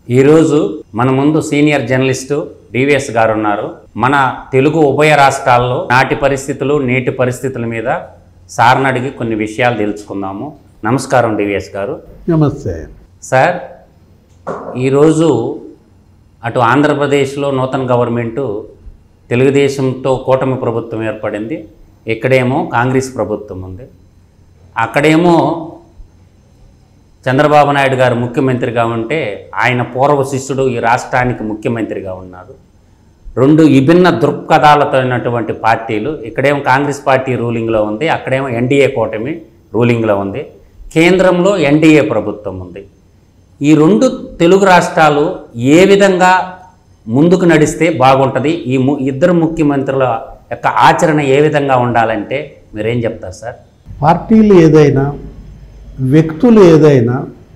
ఈరోజు మన ముందు సీనియర్ జర్నలిస్టు డివిఎస్ గారు ఉన్నారు మన తెలుగు ఉభయ రాష్ట్రాల్లో నాటి పరిస్థితులు నేటి పరిస్థితుల మీద సార్ని అడిగి కొన్ని విషయాలు తెలుసుకుందాము నమస్కారం డివిఎస్ గారు నమస్తే సార్ ఈరోజు అటు ఆంధ్రప్రదేశ్లో నూతన గవర్నమెంటు తెలుగుదేశంతో కూటమి ప్రభుత్వం ఏర్పడింది ఇక్కడేమో కాంగ్రెస్ ప్రభుత్వం ఉంది అక్కడేమో చంద్రబాబు నాయుడు గారు ముఖ్యమంత్రిగా ఉంటే ఆయన పూర్వ శిష్యుడు ఈ రాష్ట్రానికి ముఖ్యమంత్రిగా ఉన్నారు రెండు విభిన్న దృక్పథాలతో ఉన్నటువంటి పార్టీలు ఇక్కడేమో కాంగ్రెస్ పార్టీ రూలింగ్లో ఉంది అక్కడేమో ఎన్డీఏ కూటమి రూలింగ్లో ఉంది కేంద్రంలో ఎన్డీఏ ప్రభుత్వం ఉంది ఈ రెండు తెలుగు రాష్ట్రాలు ఏ విధంగా ముందుకు నడిస్తే బాగుంటుంది ఈ ము ఇద్దరు ముఖ్యమంత్రుల యొక్క ఆచరణ ఏ విధంగా ఉండాలంటే మీరేం చెప్తారు సార్ పార్టీలు ఏదైనా వ్యక్తులు ఏదైనా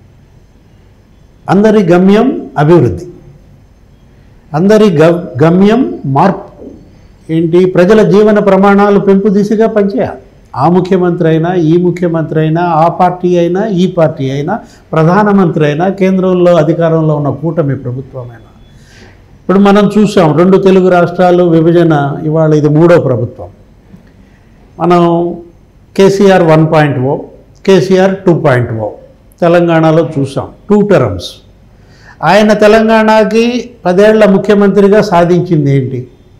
అందరి గమ్యం అభివృద్ధి అందరి గ గమ్యం మార్పు ఏంటి ప్రజల జీవన ప్రమాణాలు పెంపు దిశగా పనిచేయాలి ఆ ముఖ్యమంత్రి అయినా ఈ ముఖ్యమంత్రి అయినా ఆ పార్టీ అయినా ఈ పార్టీ అయినా ప్రధానమంత్రి అయినా కేంద్రంలో అధికారంలో ఉన్న కూటమి ప్రభుత్వమైనా ఇప్పుడు మనం చూసాం రెండు తెలుగు రాష్ట్రాలు విభజన ఇవాళ ఇది మూడో ప్రభుత్వం మనం KCR one point o KCR two point o తెలంగాణలో చూసాం టూ టర్మ్స్ ఆయన తెలంగాణకి పదేళ్ల ముఖ్యమంత్రిగా సాధించింది ఏంటి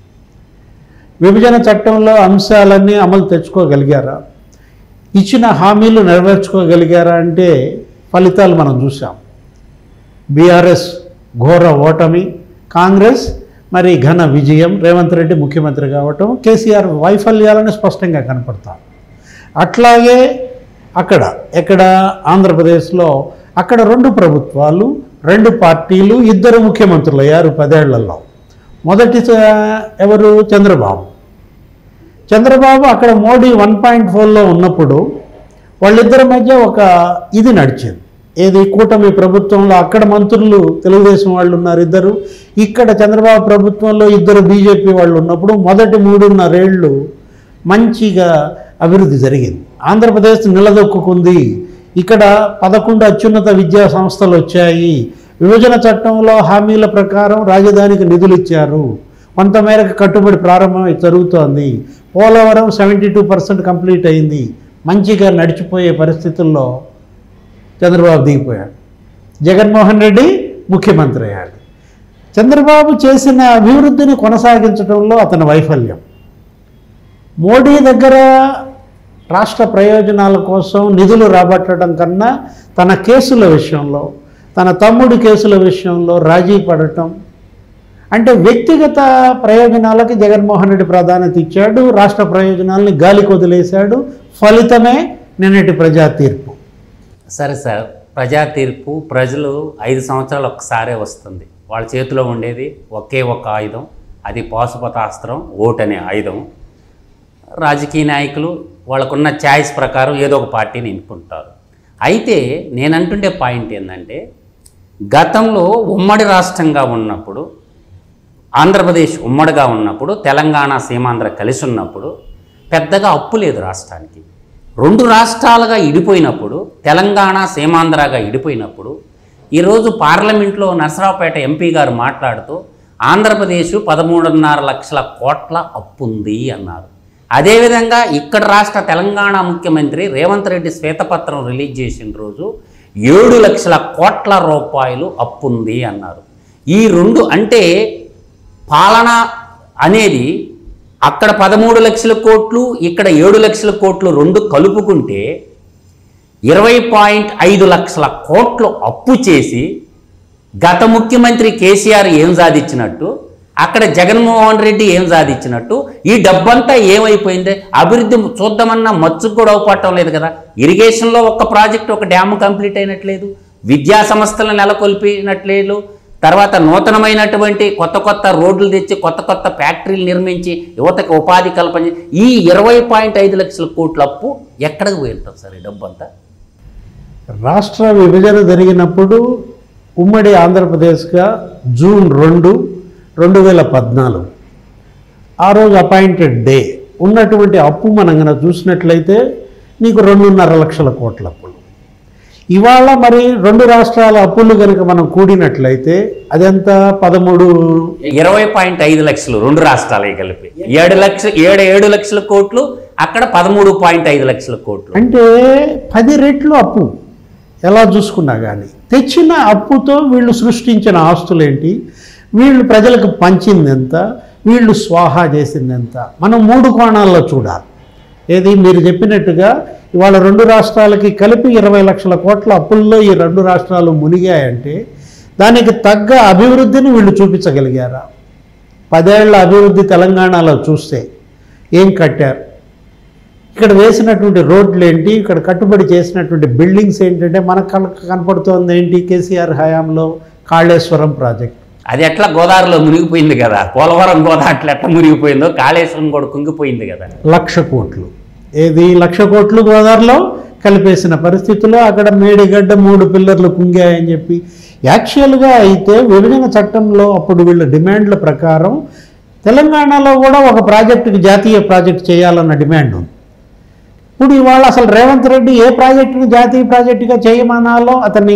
విభజన చట్టంలో అంశాలన్నీ అమలు తెచ్చుకోగలిగారా ఇచ్చిన హామీలు నెరవేర్చుకోగలిగారా అంటే ఫలితాలు మనం చూసాం బీఆర్ఎస్ ఘోర ఓటమి కాంగ్రెస్ మరి ఘన విజయం రేవంత్ రెడ్డి ముఖ్యమంత్రి కావటం కేసీఆర్ వైఫల్యాలను స్పష్టంగా కనపడతాం అట్లాగే అక్కడ ఎక్కడ ఆంధ్రప్రదేశ్లో అక్కడ రెండు ప్రభుత్వాలు రెండు పార్టీలు ఇద్దరు ముఖ్యమంత్రులు అయ్యారు పదేళ్లలో మొదటి స- ఎవరు చంద్రబాబు చంద్రబాబు అక్కడ మోడీ వన్ పాయింట్ ఫోర్లో ఉన్నప్పుడు వాళ్ళిద్దరి మధ్య ఒక ఇది నడిచింది ఏది కూటమి ప్రభుత్వంలో అక్కడ మంత్రులు తెలుగుదేశం వాళ్ళు ఉన్నారు ఇద్దరు ఇక్కడ చంద్రబాబు ప్రభుత్వంలో ఇద్దరు బీజేపీ వాళ్ళు ఉన్నప్పుడు మొదటి మూడున్నరేళ్ళు మంచిగా అభివృద్ధి జరిగింది ఆంధ్రప్రదేశ్ నిలదొక్కుంది ఇక్కడ పదకొండు అత్యున్నత విద్యా సంస్థలు వచ్చాయి విభజన చట్టంలో హామీల ప్రకారం రాజధానికి నిధులు ఇచ్చారు కొంతమేరకు కట్టుబడి ప్రారంభమై జరుగుతోంది Polavaram seventy two percent complete అయింది మంచిగా నడిచిపోయే పరిస్థితుల్లో చంద్రబాబు దిగిపోయాడు జగన్మోహన్ రెడ్డి ముఖ్యమంత్రి అయ్యాడు చంద్రబాబు చేసిన అభివృద్ధిని కొనసాగించడంలో అతని వైఫల్యం మోడీ దగ్గర రాష్ట్ర ప్రయోజనాల కోసం నిధులు రాబట్టడం కన్నా తన కేసుల విషయంలో తన తమ్ముడి కేసుల విషయంలో రాజీ పడటం అంటే వ్యక్తిగత ప్రయోజనాలకి జగన్మోహన్ రెడ్డి ప్రాధాన్యత ఇచ్చాడు రాష్ట్ర ప్రయోజనాలని గాలికి వదిలేశాడు ఫలితమే నిన్నటి ప్రజా తీర్పు సరే సార్ ప్రజా తీర్పు ప్రజలు ఐదు సంవత్సరాలు ఒక్కసారే వస్తుంది వాళ్ళ చేతిలో ఉండేది ఒకే ఒక ఆయుధం అది పాశుపతాస్త్రం ఓట్ అనే ఆయుధం రాజకీయ నాయకులు వాళ్ళకున్న ఛాయిస్ ప్రకారం ఏదో ఒక పార్టీని ఎన్నుకుంటారు అయితే నేనంటుండే పాయింట్ ఏంటంటే గతంలో ఉమ్మడి రాష్ట్రంగా ఉన్నప్పుడు ఆంధ్రప్రదేశ్ ఉమ్మడిగా ఉన్నప్పుడు తెలంగాణ సీమాంధ్ర కలిసి ఉన్నప్పుడు పెద్దగా అప్పు లేదు రాష్ట్రానికి రెండు రాష్ట్రాలుగా ఇడిపోయినప్పుడు తెలంగాణ సీమాంధ్రగా ఇడిపోయినప్పుడు ఈరోజు పార్లమెంట్లో నరసరావుపేట ఎంపీ గారు మాట్లాడుతూ ఆంధ్రప్రదేశ్ పదమూడున్నర లక్షల కోట్ల అప్పు ఉంది అన్నారు అదేవిధంగా ఇక్కడ రాష్ట్ర తెలంగాణ ముఖ్యమంత్రి రేవంత్ రెడ్డి శ్వేతపత్రం రిలీజ్ చేసిన రోజు ఏడు లక్షల కోట్ల రూపాయలు అప్పుంది అన్నారు ఈ రెండు అంటే పాలన అనేది అక్కడ పదమూడు లక్షల కోట్లు ఇక్కడ ఏడు లక్షల కోట్లు రెండు కలుపుకుంటే ఇరవై పాయింట్ ఐదు లక్షల కోట్లు అప్పు చేసి గత ముఖ్యమంత్రి కేసీఆర్ ఏం సాధించినట్టు అక్కడ జగన్మోహన్ రెడ్డి ఏం సాధించినట్టు ఈ డబ్బంతా ఏమైపోయింది అభివృద్ధి చూద్దామన్నా మచ్చుకు కూడా అవపడటం లేదు కదా ఇరిగేషన్లో ఒక ప్రాజెక్ట్ ఒక డ్యామ్ కంప్లీట్ అయినట్లేదు విద్యా సంస్థలను నెలకొల్పినట్లేదు తర్వాత నూతనమైనటువంటి కొత్త కొత్త రోడ్లు తెచ్చి కొత్త కొత్త ఫ్యాక్టరీలు నిర్మించి యువతకు ఉపాధి కల్పన చేసి ఈ ఇరవై పాయింట్ ఐదు లక్షల కోట్ల అప్పు ఎక్కడికి వెళ్తాం సార్ ఈ డబ్బంతా రాష్ట్ర విభజన జరిగినప్పుడు ఉమ్మడి ఆంధ్రప్రదేశ్గా జూన్ రెండు రెండు వేల పద్నాలుగు ఆ రోజు అపాయింటెడ్ డే ఉన్నటువంటి అప్పు మనం కనుక చూసినట్లయితే నీకు రెండున్నర లక్షల కోట్ల అప్పులు ఇవాళ మరి రెండు రాష్ట్రాల అప్పులు కనుక మనం కూడినట్లయితే అదెంత పదమూడు ఇరవై పాయింట్ ఐదు లక్షలు రెండు రాష్ట్రాలకి కలిపి ఏడు లక్షలు ఏడు ఏడు లక్షల కోట్లు అక్కడ పదమూడు పాయింట్ ఐదు లక్షల కోట్లు అంటే పది రెట్లు అప్పు ఎలా చూసుకున్నా కానీ తెచ్చిన అప్పుతో వీళ్ళు సృష్టించిన ఆస్తులేంటి వీళ్ళు ప్రజలకు పంచింది ఎంత వీళ్ళు స్వాహా చేసింది ఎంత మనం మూడు కోణాల్లో చూడాలి ఏది మీరు చెప్పినట్టుగా ఇవాళ రెండు రాష్ట్రాలకి కలిపి ఇరవై లక్షల కోట్ల అప్పుల్లో ఈ రెండు రాష్ట్రాలు మునిగాయంటే దానికి తగ్గ అభివృద్ధిని వీళ్ళు చూపించగలిగారా పదేళ్ల అభివృద్ధి తెలంగాణలో చూస్తే ఏం కట్టారు ఇక్కడ వేసినటువంటి రోడ్లు ఏంటి ఇక్కడ కట్టుబడి చేసినటువంటి బిల్డింగ్స్ ఏంటంటే మనకు కళ్ళకు కనపడుతోంది ఏంటి కేసీఆర్ హయాంలో కాళేశ్వరం ప్రాజెక్ట్ అది ఎట్లా గోదావరిలో మునిగిపోయింది కదా పోలవరం గోదావరి ఎట్లా మునిగిపోయిందో కాళేశ్వరం కూడా కుంగిపోయింది కదా లక్ష కోట్లు ఏది లక్ష కోట్లు గోదావరిలో కలిపేసిన పరిస్థితుల్లో అక్కడ మేడిగడ్డ మూడు పిల్లర్లు కుంగాయని చెప్పి యాక్చువల్గా అయితే విభజన చట్టంలో అప్పుడు వీళ్ళ డిమాండ్ల ప్రకారం తెలంగాణలో కూడా ఒక ప్రాజెక్టుకి జాతీయ ప్రాజెక్ట్ చేయాలన్న డిమాండ్ ఉంది ఇప్పుడు ఇవాళ అసలు రేవంత్ రెడ్డి ఏ ప్రాజెక్టుని జాతీయ ప్రాజెక్టుగా చేయమనాలో అతన్ని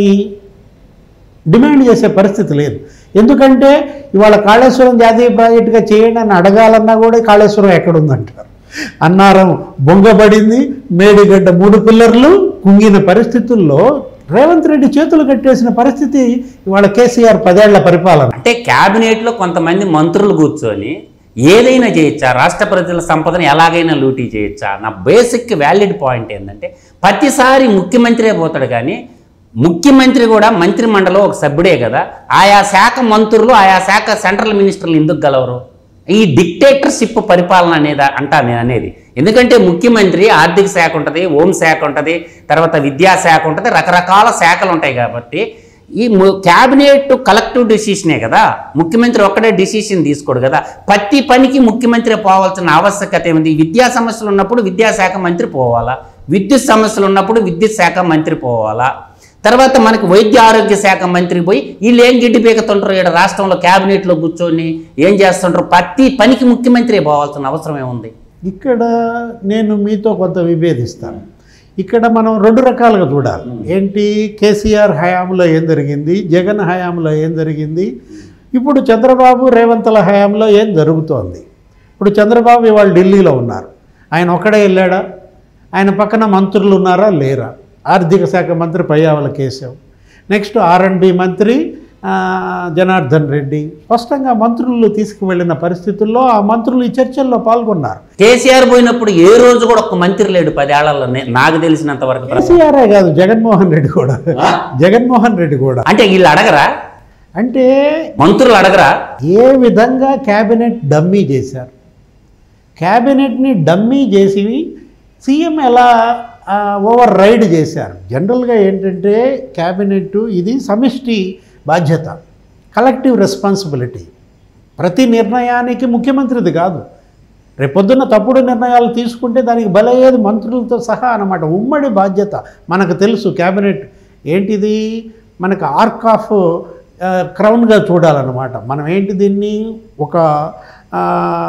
డిమాండ్ చేసే పరిస్థితి లేదు ఎందుకంటే ఇవాళ కాళేశ్వరం జాతీయ ప్రాజెక్టుగా చేయండి అని అడగాలన్నా కూడా కాళేశ్వరం ఎక్కడుందంటారు అన్నారం బొంగబడింది మేడిగడ్డ మూడు పిల్లర్లు కుంగిన పరిస్థితుల్లో రేవంత్ రెడ్డి చేతులు కట్టేసిన పరిస్థితి ఇవాళ కేసీఆర్ పదేళ్ల పరిపాలన అంటే క్యాబినెట్లో కొంతమంది మంత్రులు కూర్చొని ఏదైనా చేయొచ్చా రాష్ట్ర ప్రజల సంపదను ఎలాగైనా లూటీ చేయొచ్చా నా బేసిక్ వ్యాలిడ్ పాయింట్ ఏంటంటే ప్రతిసారి ముఖ్యమంత్రే పోతాడు కానీ ముఖ్యమంత్రి కూడా మంత్రి మండలం ఒక సభ్యుడే కదా ఆయా శాఖ మంత్రులు ఆయా శాఖ సెంట్రల్ మినిస్టర్లు ఎందుకు గలవరు ఈ డిక్టేటర్షిప్ పరిపాలన అనేది అంటా నేను అనేది ఎందుకంటే ముఖ్యమంత్రి ఆర్థిక శాఖ ఉంటుంది హోం శాఖ ఉంటుంది తర్వాత విద్యాశాఖ ఉంటుంది రకరకాల శాఖలు ఉంటాయి కాబట్టి ఈ క్యాబినెట్ కలెక్టివ్ డిసిషనే కదా ముఖ్యమంత్రి ఒక్కడే డిసిషన్ తీసుకోడు కదా ప్రతి పనికి ముఖ్యమంత్రి పోవాల్సిన ఆవశ్యకత ఏమిటి విద్యా సమస్యలు ఉన్నప్పుడు విద్యాశాఖ మంత్రి పోవాలా విద్యుత్ సమస్యలు ఉన్నప్పుడు విద్యుత్ శాఖ మంత్రి పోవాలా తర్వాత మనకి వైద్య ఆరోగ్య శాఖ మంత్రి పోయి వీళ్ళు ఏం గిడ్డి పీకుతుంటారు ఇక్కడ రాష్ట్రంలో క్యాబినెట్లో కూర్చొని ఏం చేస్తుంటారు ప్రతి పనికి ముఖ్యమంత్రి పోవాల్సిన అవసరం ఏముంది ఇక్కడ నేను మీతో కొంత విభేదిస్తాను ఇక్కడ మనం రెండు రకాలుగా చూడాలి ఏంటి కేసీఆర్ హయాంలో ఏం జరిగింది జగన్ హయాంలో ఏం జరిగింది ఇప్పుడు చంద్రబాబు రేవంత్ల హయాంలో ఏం జరుగుతోంది ఇప్పుడు చంద్రబాబు ఇవాళ ఢిల్లీలో ఉన్నారు ఆయన ఒక్కడే వెళ్ళాడా ఆయన పక్కన మంత్రులు ఉన్నారా లేరా ఆర్థిక శాఖ మంత్రి పయ్యావల కేశవ్ నెక్స్ట్ ఆర్ఎండ్బి మంత్రి ఆ, జనార్దన్ రెడ్డి స్పష్టంగా మంత్రులు తీసుకువెళ్ళిన పరిస్థితుల్లో ఆ మంత్రులు ఈ చర్చల్లో పాల్గొన్నారు కేసీఆర్ పోయినప్పుడు ఏ రోజు కూడా ఒక్క మంత్రి లేడు పదేళ్లలో నే- నాకు తెలిసినంత వరకు కేసీఆరే కాదు జగన్మోహన్ రెడ్డి కూడా జగన్మోహన్ రెడ్డి కూడా అంటే వీళ్ళు అడగరా అంటే మంత్రులు అడగరా ఏ విధంగా క్యాబినెట్ డమ్మీ చేశారు క్యాబినెట్ని డమ్మీ చేసి సీఎం ఎలా ఆ, ఓవర్ రైడ్ చేశారు జనరల్గా ఏంటంటే క్యాబినెట్ ఇది సమిష్టి బాధ్యత కలెక్టివ్ రెస్పాన్సిబిలిటీ ప్రతి నిర్ణయానికి ముఖ్యమంత్రిది కాదు రేపొద్దున్న తప్పుడు నిర్ణయాలు తీసుకుంటే దానికి బలయ్యేది మంత్రులతో సహా అన్నమాట ఉమ్మడి బాధ్యత మనకు తెలుసు క్యాబినెట్ ఏంటిది మనకు ఆర్క్ ఆఫ్ క్రౌన్గా చూడాలన్నమాట మనం ఏంటి దీన్ని ఒక ఆ,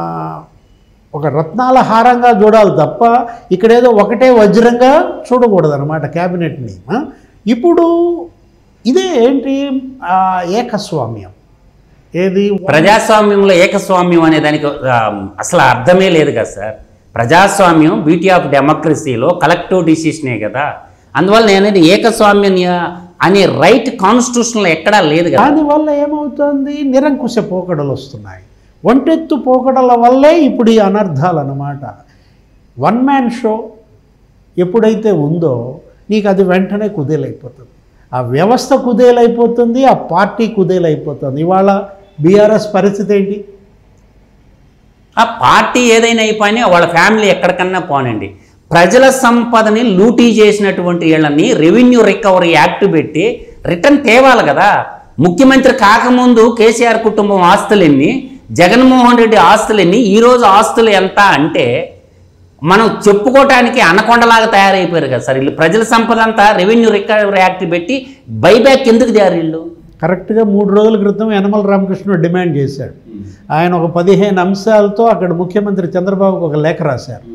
ఒక రత్నాల హారంగా చూడాలి తప్ప ఇక్కడేదో ఒకటే వజ్రంగా చూడకూడదు అనమాట క్యాబినెట్ని ఆ? ఇప్పుడు ఇదే ఏంటి ఆ, ఏకస్వామ్యం ఏది ప్రజాస్వామ్యంలో ఏకస్వామ్యం అనే దానికి ఆ, అసలు అర్థమే లేదు కదా సార్ ప్రజాస్వామ్యం బ్యూటీ ఆఫ్ డెమోక్రసీలో కలెక్టివ్ డిసిషనే కదా అందువల్ల నేను అనేది ఏకస్వామ్యం అనే రైట్ కాన్స్టిట్యూషన్లో ఎక్కడా లేదు కదా దానివల్ల ఏమవుతుంది నిరంకుశ పోకడలు వస్తున్నాయి ఒంటెత్తు పోకడల వల్లే ఇప్పుడు ఈ అనర్థాలు అన్నమాట వన్ మ్యాన్ షో ఎప్పుడైతే ఉందో నీకు అది వెంటనే కుదేలైపోతుంది ఆ వ్యవస్థ కుదేలైపోతుంది ఆ పార్టీ కుదేలైపోతుంది ఇవాళ బీఆర్ఎస్ పరిస్థితి ఏంటి ఆ పార్టీ ఏదైనా అయిపోయినా వాళ్ళ ఫ్యామిలీ ఎక్కడికన్నా పోనండి ప్రజల సంపదని లూటీ చేసినటువంటి వీళ్ళని రెవెన్యూ రికవరీ యాక్ట్ పెట్టి రిటర్న్ తేవాలి కదా ముఖ్యమంత్రి కాకముందు కేసీఆర్ కుటుంబం ఆస్తులు ఎన్ని జగన్మోహన్ రెడ్డి ఆస్తులు ఎన్ని ఈరోజు ఆస్తులు ఎంత అంటే మనం చెప్పుకోవటానికి అనకొండలాగా తయారైపోయారు కదా సార్ వీళ్ళు ప్రజల సంపద అంతా రెవెన్యూ రికవరీ యాక్ట్ పెట్టి బైబ్యాక్ ఎందుకు తయారు వీళ్ళు కరెక్ట్గా మూడు రోజుల క్రితం యనమల రామకృష్ణ డిమాండ్ చేశాడు ఆయన ఒక పదిహేను అంశాలతో అక్కడ ముఖ్యమంత్రి చంద్రబాబుకు ఒక లేఖ రాశారు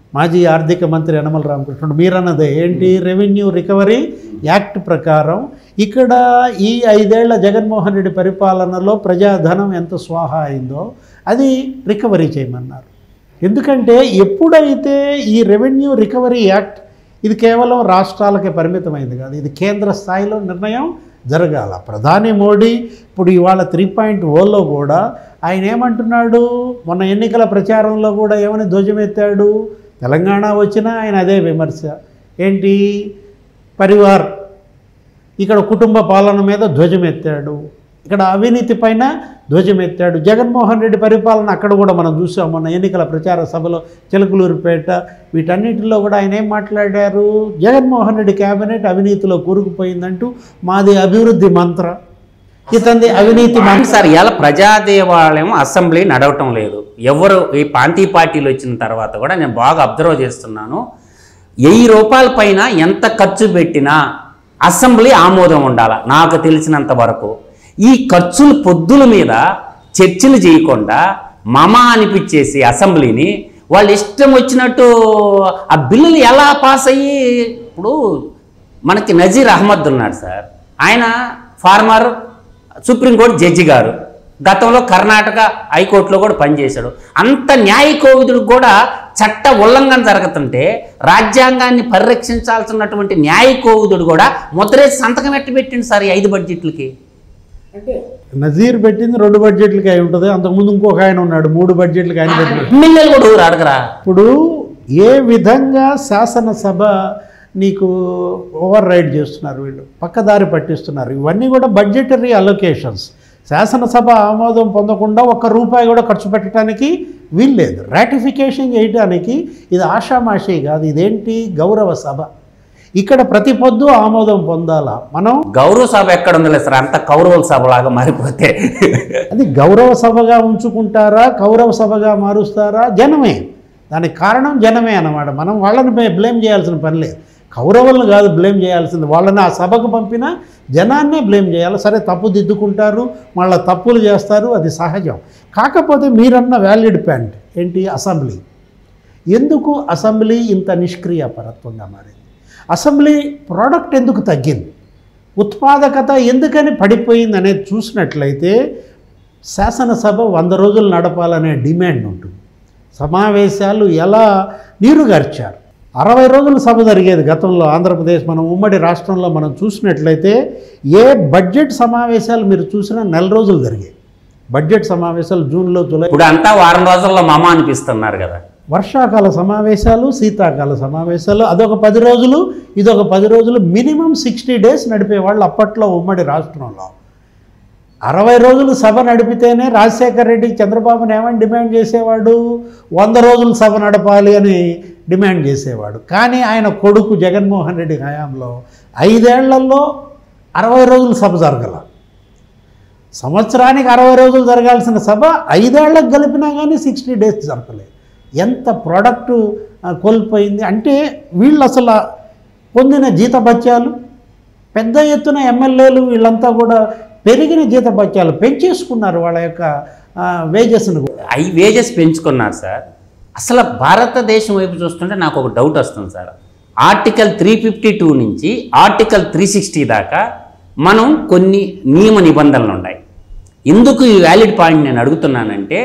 మాజీ ఆర్థిక మంత్రి యనమల రామకృష్ణుడు మీరన్నదే ఏంటి రెవెన్యూ రికవరీ యాక్ట్ ప్రకారం ఇక్కడ ఈ ఐదేళ్ల జగన్మోహన్ రెడ్డి పరిపాలనలో ప్రజాధనం ఎంత స్వాహా అయిందో అది రికవరీ చేయమన్నారు ఎందుకంటే ఎప్పుడైతే ఈ రెవెన్యూ రికవరీ యాక్ట్ ఇది కేవలం రాష్ట్రాలకే పరిమితమైంది కాదు ఇది కేంద్ర స్థాయిలో నిర్ణయం జరగాల ప్రధాని మోడీ ఇప్పుడు ఇవాళ త్రీ పాయింట్ ఓలో కూడా ఆయన ఏమంటున్నాడు మొన్న ఎన్నికల ప్రచారంలో కూడా ఏమని ధ్వజమెత్తాడు తెలంగాణ వచ్చినా ఆయన అదే విమర్శ ఏంటి పరివార్ ఇక్కడ కుటుంబ పాలన మీద ధ్వజమెత్తాడు ఇక్కడ అవినీతి పైన ధ్వజమెత్తాడు జగన్మోహన్ రెడ్డి పరిపాలన అక్కడ కూడా మనం చూసాం మొన్న ఎన్నికల ప్రచార సభలో చిలకలూరుపేట వీటన్నిటిలో కూడా ఆయన ఏం మాట్లాడారు జగన్మోహన్ రెడ్డి క్యాబినెట్ అవినీతిలో కూరుకుపోయిందంటూ మాది అభివృద్ధి మంత్ర ఇతంది అవినీతి మంత్ర అవును సార్ ఇలా ప్రజాదేవాలయం అసెంబ్లీ నడవటం లేదు ఎవరు ఈ పాంతీ పార్టీలు వచ్చిన తర్వాత కూడా నేను బాగా అబ్జర్వ్ చేస్తున్నాను వెయ్యి రూపాయల పైన ఎంత ఖర్చు పెట్టినా అసెంబ్లీ ఆమోదం ఉండాల నాకు తెలిసినంత వరకు ఈ ఖర్చుల పొద్దుల మీద చర్చలు చేయకుండా మమ అనిపించేసి అసెంబ్లీని వాళ్ళు ఇష్టం వచ్చినట్టు ఆ బిల్లులు ఎలా పాస్ అయ్యి ఇప్పుడు మనకి నజీర్ అహ్మద్ ఉన్నాడు సార్ ఆయన ఫార్మర్ సుప్రీంకోర్టు జడ్జి గారు గతంలో కర్ణాటక హైకోర్టులో కూడా పనిచేశాడు అంత న్యాయ కోవిదుడు కూడా చట్ట ఉల్లంఘన జరుగుతుంటే రాజ్యాంగాన్ని పరిరక్షించాల్సినటువంటి న్యాయ కోవిదుడు కూడా ముద్రేసి సంతకం ఎట్టి పెట్టిండు సార్ ఈ ఐదు బడ్జెట్లకి నజీర్ పెట్టింది రెండు బడ్జెట్లకి అయి ఉంటుంది అంతకుముందు ఇంకొక ఆయన ఉన్నాడు మూడు బడ్జెట్లకి ఆయన పెట్టినాడు ఎమ్మెల్యేలు కూడా ఊరు అడగరా ఇప్పుడు ఏ విధంగా శాసనసభ నీకు ఓవర్ రైడ్ చేస్తున్నారు వీళ్ళు పక్కదారి పట్టిస్తున్నారు ఇవన్నీ కూడా బడ్జెటరీ అలొకేషన్స్ శాసనసభ ఆమోదం పొందకుండా ఒక్క రూపాయి కూడా ఖర్చు పెట్టడానికి వీల్లేదు రాటిఫికేషన్ చేయడానికి ఇది ఆషామాషి కాదు ఇదేంటి గౌరవ సభ ఇక్కడ ప్రతి పొద్దు ఆమోదం పొందాలా మనం గౌరవ సభ ఎక్కడ ఉందిలే సార్ అంత కౌరవుల సభలాగా మారిపోతే అది గౌరవ సభగా ఉంచుకుంటారా కౌరవ సభగా మారుస్తారా జనమే దానికి కారణం జనమే అన్నమాట మనం వాళ్ళని బ్లేమ్ చేయాల్సిన పని లేదు కౌరవులను కాదు బ్లేమ్ చేయాల్సింది వాళ్ళని ఆ సభకు పంపిన జనాన్నే బ్లేమ్ చేయాలి సరే తప్పు దిద్దుకుంటారు మళ్ళీ తప్పులు చేస్తారు అది సహజం కాకపోతే మీరన్న వ్యాలిడ్ పాయింట్ ఏంటి అసెంబ్లీ ఎందుకు అసెంబ్లీ ఇంత నిష్క్రియాపరత్వంగా మారింది అసెంబ్లీ ప్రోడక్ట్ ఎందుకు తగ్గింది ఉత్పాదకత ఎందుకని పడిపోయింది అనేది చూసినట్లయితే శాసనసభ వంద రోజులు నడపాలనే డిమాండ్ ఉంటుంది సమావేశాలు ఎలా నీరుగార్చారు అరవై రోజులు సభ జరిగేది గతంలో ఆంధ్రప్రదేశ్ మనం ఉమ్మడి రాష్ట్రంలో మనం చూసినట్లయితే ఏ బడ్జెట్ సమావేశాలు మీరు చూసినా నెల రోజులు జరిగాయి బడ్జెట్ సమావేశాలు జూన్లో జూలై ఇప్పుడు అంతా వారం రోజుల్లో మమ అనిపిస్తున్నారు కదా వర్షాకాల సమావేశాలు శీతాకాల సమావేశాలు అదొక పది రోజులు ఇదొక పది రోజులు మినిమం సిక్స్టీ డేస్ నడిపేవాళ్ళు అప్పట్లో ఉమ్మడి రాష్ట్రంలో అరవై రోజులు సభ నడిపితేనే రాజశేఖర రెడ్డి చంద్రబాబుని ఏమని డిమాండ్ చేసేవాడు వంద రోజులు సభ నడపాలి అని డిమాండ్ చేసేవాడు కానీ ఆయన కొడుకు జగన్మోహన్ రెడ్డి హయాంలో ఐదేళ్లలో అరవై రోజులు సభ జరగల సంవత్సరానికి అరవై రోజులు జరగాల్సిన సభ ఐదేళ్లకు కలిపినా కానీ సిక్స్టీ డేస్ జరగలేదు ఎంత ప్రోడక్ట్ కోల్పోయింది అంటే వీళ్ళు అసలు పొందిన జీతభత్యాలు పెద్ద ఎత్తున ఎమ్మెల్యేలు వీళ్ళంతా కూడా పెరిగిన జీతభత్యాలు పెంచేసుకున్నారు వాళ్ళ యొక్క వేజెస్ను కూడా అవి వేజెస్ పెంచుకున్నారు సార్ అసలు భారతదేశం వైపు చూస్తుంటే నాకు ఒక డౌట్ వస్తుంది sir article three fifty two నుంచి ఆర్టికల్ త్రీ సిక్స్టీ దాకా మనం కొన్ని నియమ నిబంధనలు ఉన్నాయి ఎందుకు ఈ వ్యాలిడ్ పాయింట్ నేను అడుగుతున్నానంటే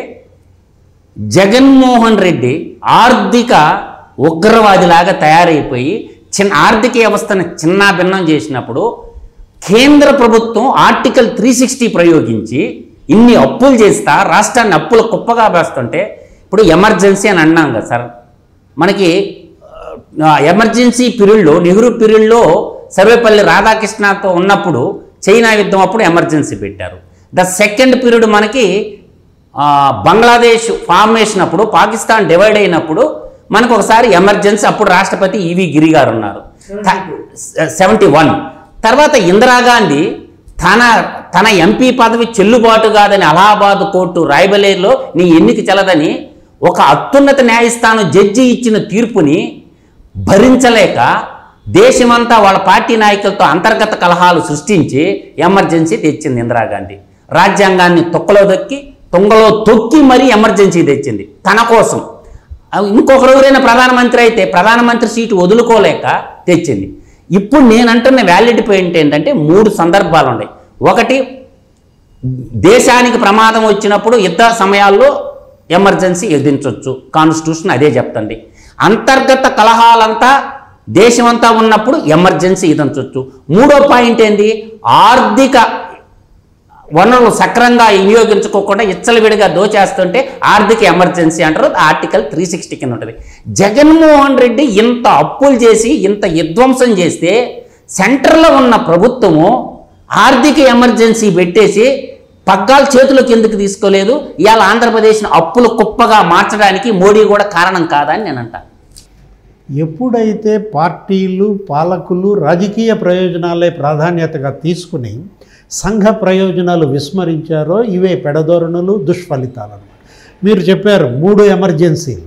జగన్మోహన్ రెడ్డి ఆర్థిక ఉగ్రవాదిలాగా తయారైపోయి చిన్న ఆర్థిక వ్యవస్థను చిన్నాభిన్నం చేసినప్పుడు కేంద్ర ప్రభుత్వం ఆర్టికల్ త్రీ సిక్స్టీ ప్రయోగించి ఇన్ని అప్పులు చేస్తా రాష్ట్రాన్ని అప్పుల కుప్పగా వేస్తుంటే ఇప్పుడు ఎమర్జెన్సీ అని అన్నాం కదా సార్ మనకి ఆ, ఎమర్జెన్సీ పీరియడ్లో నెహ్రూ పీరియడ్లో సర్వేపల్లి రాధాకృష్ణతో ఉన్నప్పుడు చైనా యుద్ధం అప్పుడు ఎమర్జెన్సీ పెట్టారు ద సెకండ్ పీరియడ్ మనకి ఆ, బంగ్లాదేశ్ ఫార్మేషన్ అప్పుడు పాకిస్తాన్ డివైడ్ అయినప్పుడు మనకు ఒకసారి ఎమర్జెన్సీ అప్పుడు రాష్ట్రపతి ఈవి గిరి గారు ఉన్నారు సెవెంటీ వన్ తర్వాత ఇందిరాగాంధీ తన తన ఎంపీ పదవి చెల్లుబాటు కాదని అలహాబాద్ కోర్టు రాయబలేరులో నీ ఎన్నిక చెల్లదని ఒక అత్యున్నత న్యాయస్థానం జడ్జి ఇచ్చిన తీర్పుని భరించలేక దేశమంతా వాళ్ళ పార్టీ నాయకులతో అంతర్గత కలహాలు సృష్టించి ఎమర్జెన్సీ తెచ్చింది ఇందిరాగాంధీ రాజ్యాంగాన్ని తొక్కలో దొక్కి తొంగలో తొక్కి మరీ ఎమర్జెన్సీ తెచ్చింది తన కోసం అవి ఇంకొకరు ఎవరైనా ప్రధానమంత్రి అయితే ప్రధానమంత్రి సీటు వదులుకోలేక తెచ్చింది ఇప్పుడు నేను అంటున్న వ్యాలిడ్ పాయింట్ ఏంటంటే మూడు సందర్భాలు ఉన్నాయి ఒకటి దేశానికి ప్రమాదం వచ్చినప్పుడు యుద్ధ సమయాల్లో ఎమర్జెన్సీ ఎదించవచ్చు కాన్స్టిట్యూషన్ అదే చెప్తుంది అంతర్గత కలహాలంతా దేశమంతా ఉన్నప్పుడు ఎమర్జెన్సీ ఎదించవచ్చు మూడో పాయింట్ ఏంది ఆర్థిక వనరులు సక్రంగా వినియోగించుకోకుండా ఇచ్చలవిడిగా దోచేస్తుంటే ఆర్థిక ఎమర్జెన్సీ అంటారు ఆర్టికల్ త్రీ సిక్స్టీ కింద ఉంటుంది జగన్మోహన్ రెడ్డి ఇంత అప్పులు చేసి ఇంత విధ్వంసం చేస్తే సెంటర్లో ఉన్న ప్రభుత్వము ఆర్థిక ఎమర్జెన్సీ పెట్టేసి పగ్గాలు చేతులకు ఎందుకు తీసుకోలేదు ఇవాళ ఆంధ్రప్రదేశ్ని అప్పుల కుప్పగా మార్చడానికి మోడీ కూడా కారణం కాదా అని నేను అంటా ఎప్పుడైతే పార్టీలు పాలకులు రాజకీయ ప్రయోజనాలే ప్రాధాన్యతగా తీసుకుని సంఘ ప్రయోజనాలు విస్మరించారో ఇవే పెడధోరణులు దుష్ఫలితాలు అన్నమాట మీరు చెప్పారు మూడు ఎమర్జెన్సీలు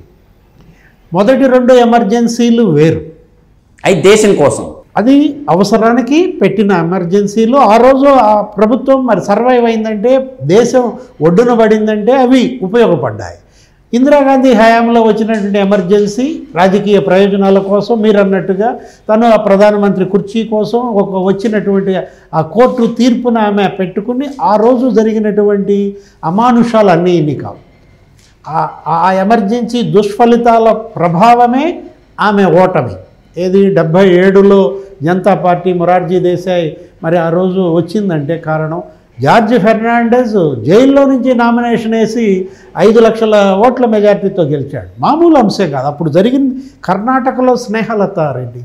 మొదటి రెండు ఎమర్జెన్సీలు వేరు అవి దేశం కోసం అది అవసరానికి పెట్టిన ఎమర్జెన్సీలు ఆ రోజు ఆ ప్రభుత్వం మరి సర్వైవ్ అయిందంటే దేశం ఒడ్డున పడిందంటే అవి ఉపయోగపడ్డాయి ఇందిరాగాంధీ హయాంలో వచ్చినటువంటి ఎమర్జెన్సీ రాజకీయ ప్రయోజనాల కోసం మీరు అన్నట్టుగా తను ఆ ప్రధానమంత్రి కుర్చీ కోసం ఒక వచ్చినటువంటి ఆ కోర్టు తీర్పును ఆమె పెట్టుకుని ఆ రోజు జరిగినటువంటి అమానుషాలు అన్నీ ఇన్ని కావు ఆ- ఆ ఎమర్జెన్సీ దుష్ఫలితాల ప్రభావమే ఆమె ఓటమి ఏది డెబ్భై ఏడులో జనతా పార్టీ మొరార్జీ దేశాయ్ మరి ఆ రోజు వచ్చిందంటే కారణం జార్జ్ ఫెర్నాండెస్ జైల్లో నుంచి నామినేషన్ వేసి ఐదు లక్షల ఓట్ల మెజార్టీతో గెలిచాడు మామూలు అంశం కాదు అప్పుడు జరిగింది కర్ణాటకలో స్నేహలత రెడ్డి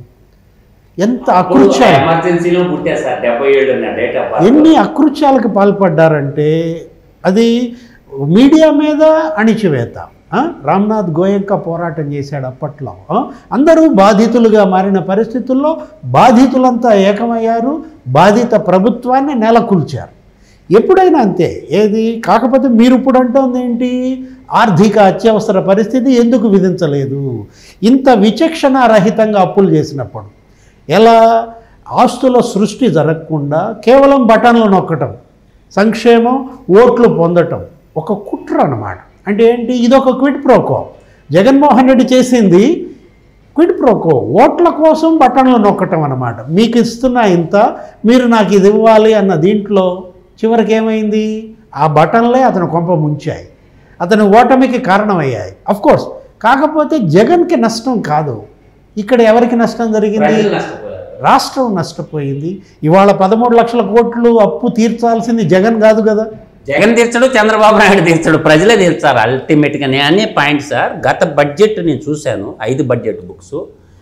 ఎంత అకృత్యాలు ఎమర్జెన్సీలో పుట్టేశారు డెబ్బై ఏడు డేట్ ఆఫ్ ఎన్ని అకృత్యాలకు పాల్పడ్డారంటే అది మీడియా మీద అణిచివేత ఆ? రామ్నాథ్ గోయంక పోరాటం చేశాడు అప్పట్లో ఆ? అందరూ బాధితులుగా మారిన పరిస్థితుల్లో బాధితులంతా ఏకమయ్యారు బాధిత ప్రభుత్వాన్ని నెలకొల్చారు ఎప్పుడైనా అంతే ఏది కాకపోతే మీరు ఇప్పుడు అంటోంది ఏంటి ఆర్థిక అత్యవసర పరిస్థితి ఎందుకు విధించలేదు ఇంత విచక్షణ రహితంగా అప్పులు చేసినప్పుడు ఎలా ఆస్తుల సృష్టి జరగకుండా కేవలం బటన్లు నొక్కటం సంక్షేమం ఓట్లు పొందటం ఒక కుట్ర అన్నమాట అంటే ఏంటి ఇదొక క్విడ్ ప్రోకో జగన్మోహన్ రెడ్డి చేసింది క్విడ్ ప్రోకో ఓట్ల కోసం బటన్లు నొక్కటం అన్నమాట మీకు ఇస్తున్నా ఇంత మీరు నాకు ఇది ఇవ్వాలి అన్న దీంట్లో చివరికి ఏమైంది ఆ బటన్లే అతను కొంప ముంచాయి అతని ఓటమికి కారణమయ్యాయి అఫ్ కోర్స్ కాకపోతే జగన్కి నష్టం కాదు ఇక్కడ ఎవరికి నష్టం జరిగింది రాష్ట్రం నష్టపోయింది ఇవాళ పదమూడు లక్షల కోట్లు అప్పు తీర్చాల్సింది జగన్ కాదు కదా జగన్ తీర్చడు చంద్రబాబు నాయుడు తీర్చడు ప్రజలే తీర్చారు అల్టిమేట్గా నేను అనే పాయింట్ సార్ గత బడ్జెట్ నేను చూశాను ఐదు బడ్జెట్ బుక్స్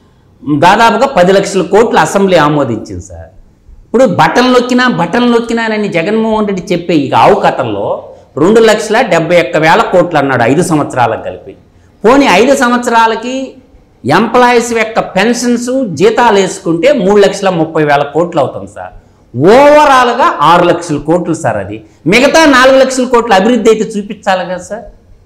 దాదాపుగా పది లక్షల కోట్లు అసెంబ్లీ ఆమోదించింది సార్ ఇప్పుడు బటన్ నొక్కినా బటన్ నొక్కినానని జగన్మోహన్ రెడ్డి చెప్పే ఈ ఆవు కథల్లో రెండు లక్షల డెబ్బై ఒక్క వేల కోట్లు అన్నాడు ఐదు సంవత్సరాలకు కలిపి పోనీ ఐదు సంవత్సరాలకి ఎంప్లాయీస్ యొక్క పెన్షన్స్ జీతాలు వేసుకుంటే మూడు లక్షల ముప్పై వేల కోట్లు అవుతుంది సార్ ఓవరాల్గా ఆరు లక్షల కోట్లు సార్ అది మిగతా నాలుగు లక్షల కోట్ల అభివృద్ధి అయితే చూపించాలి కదా సార్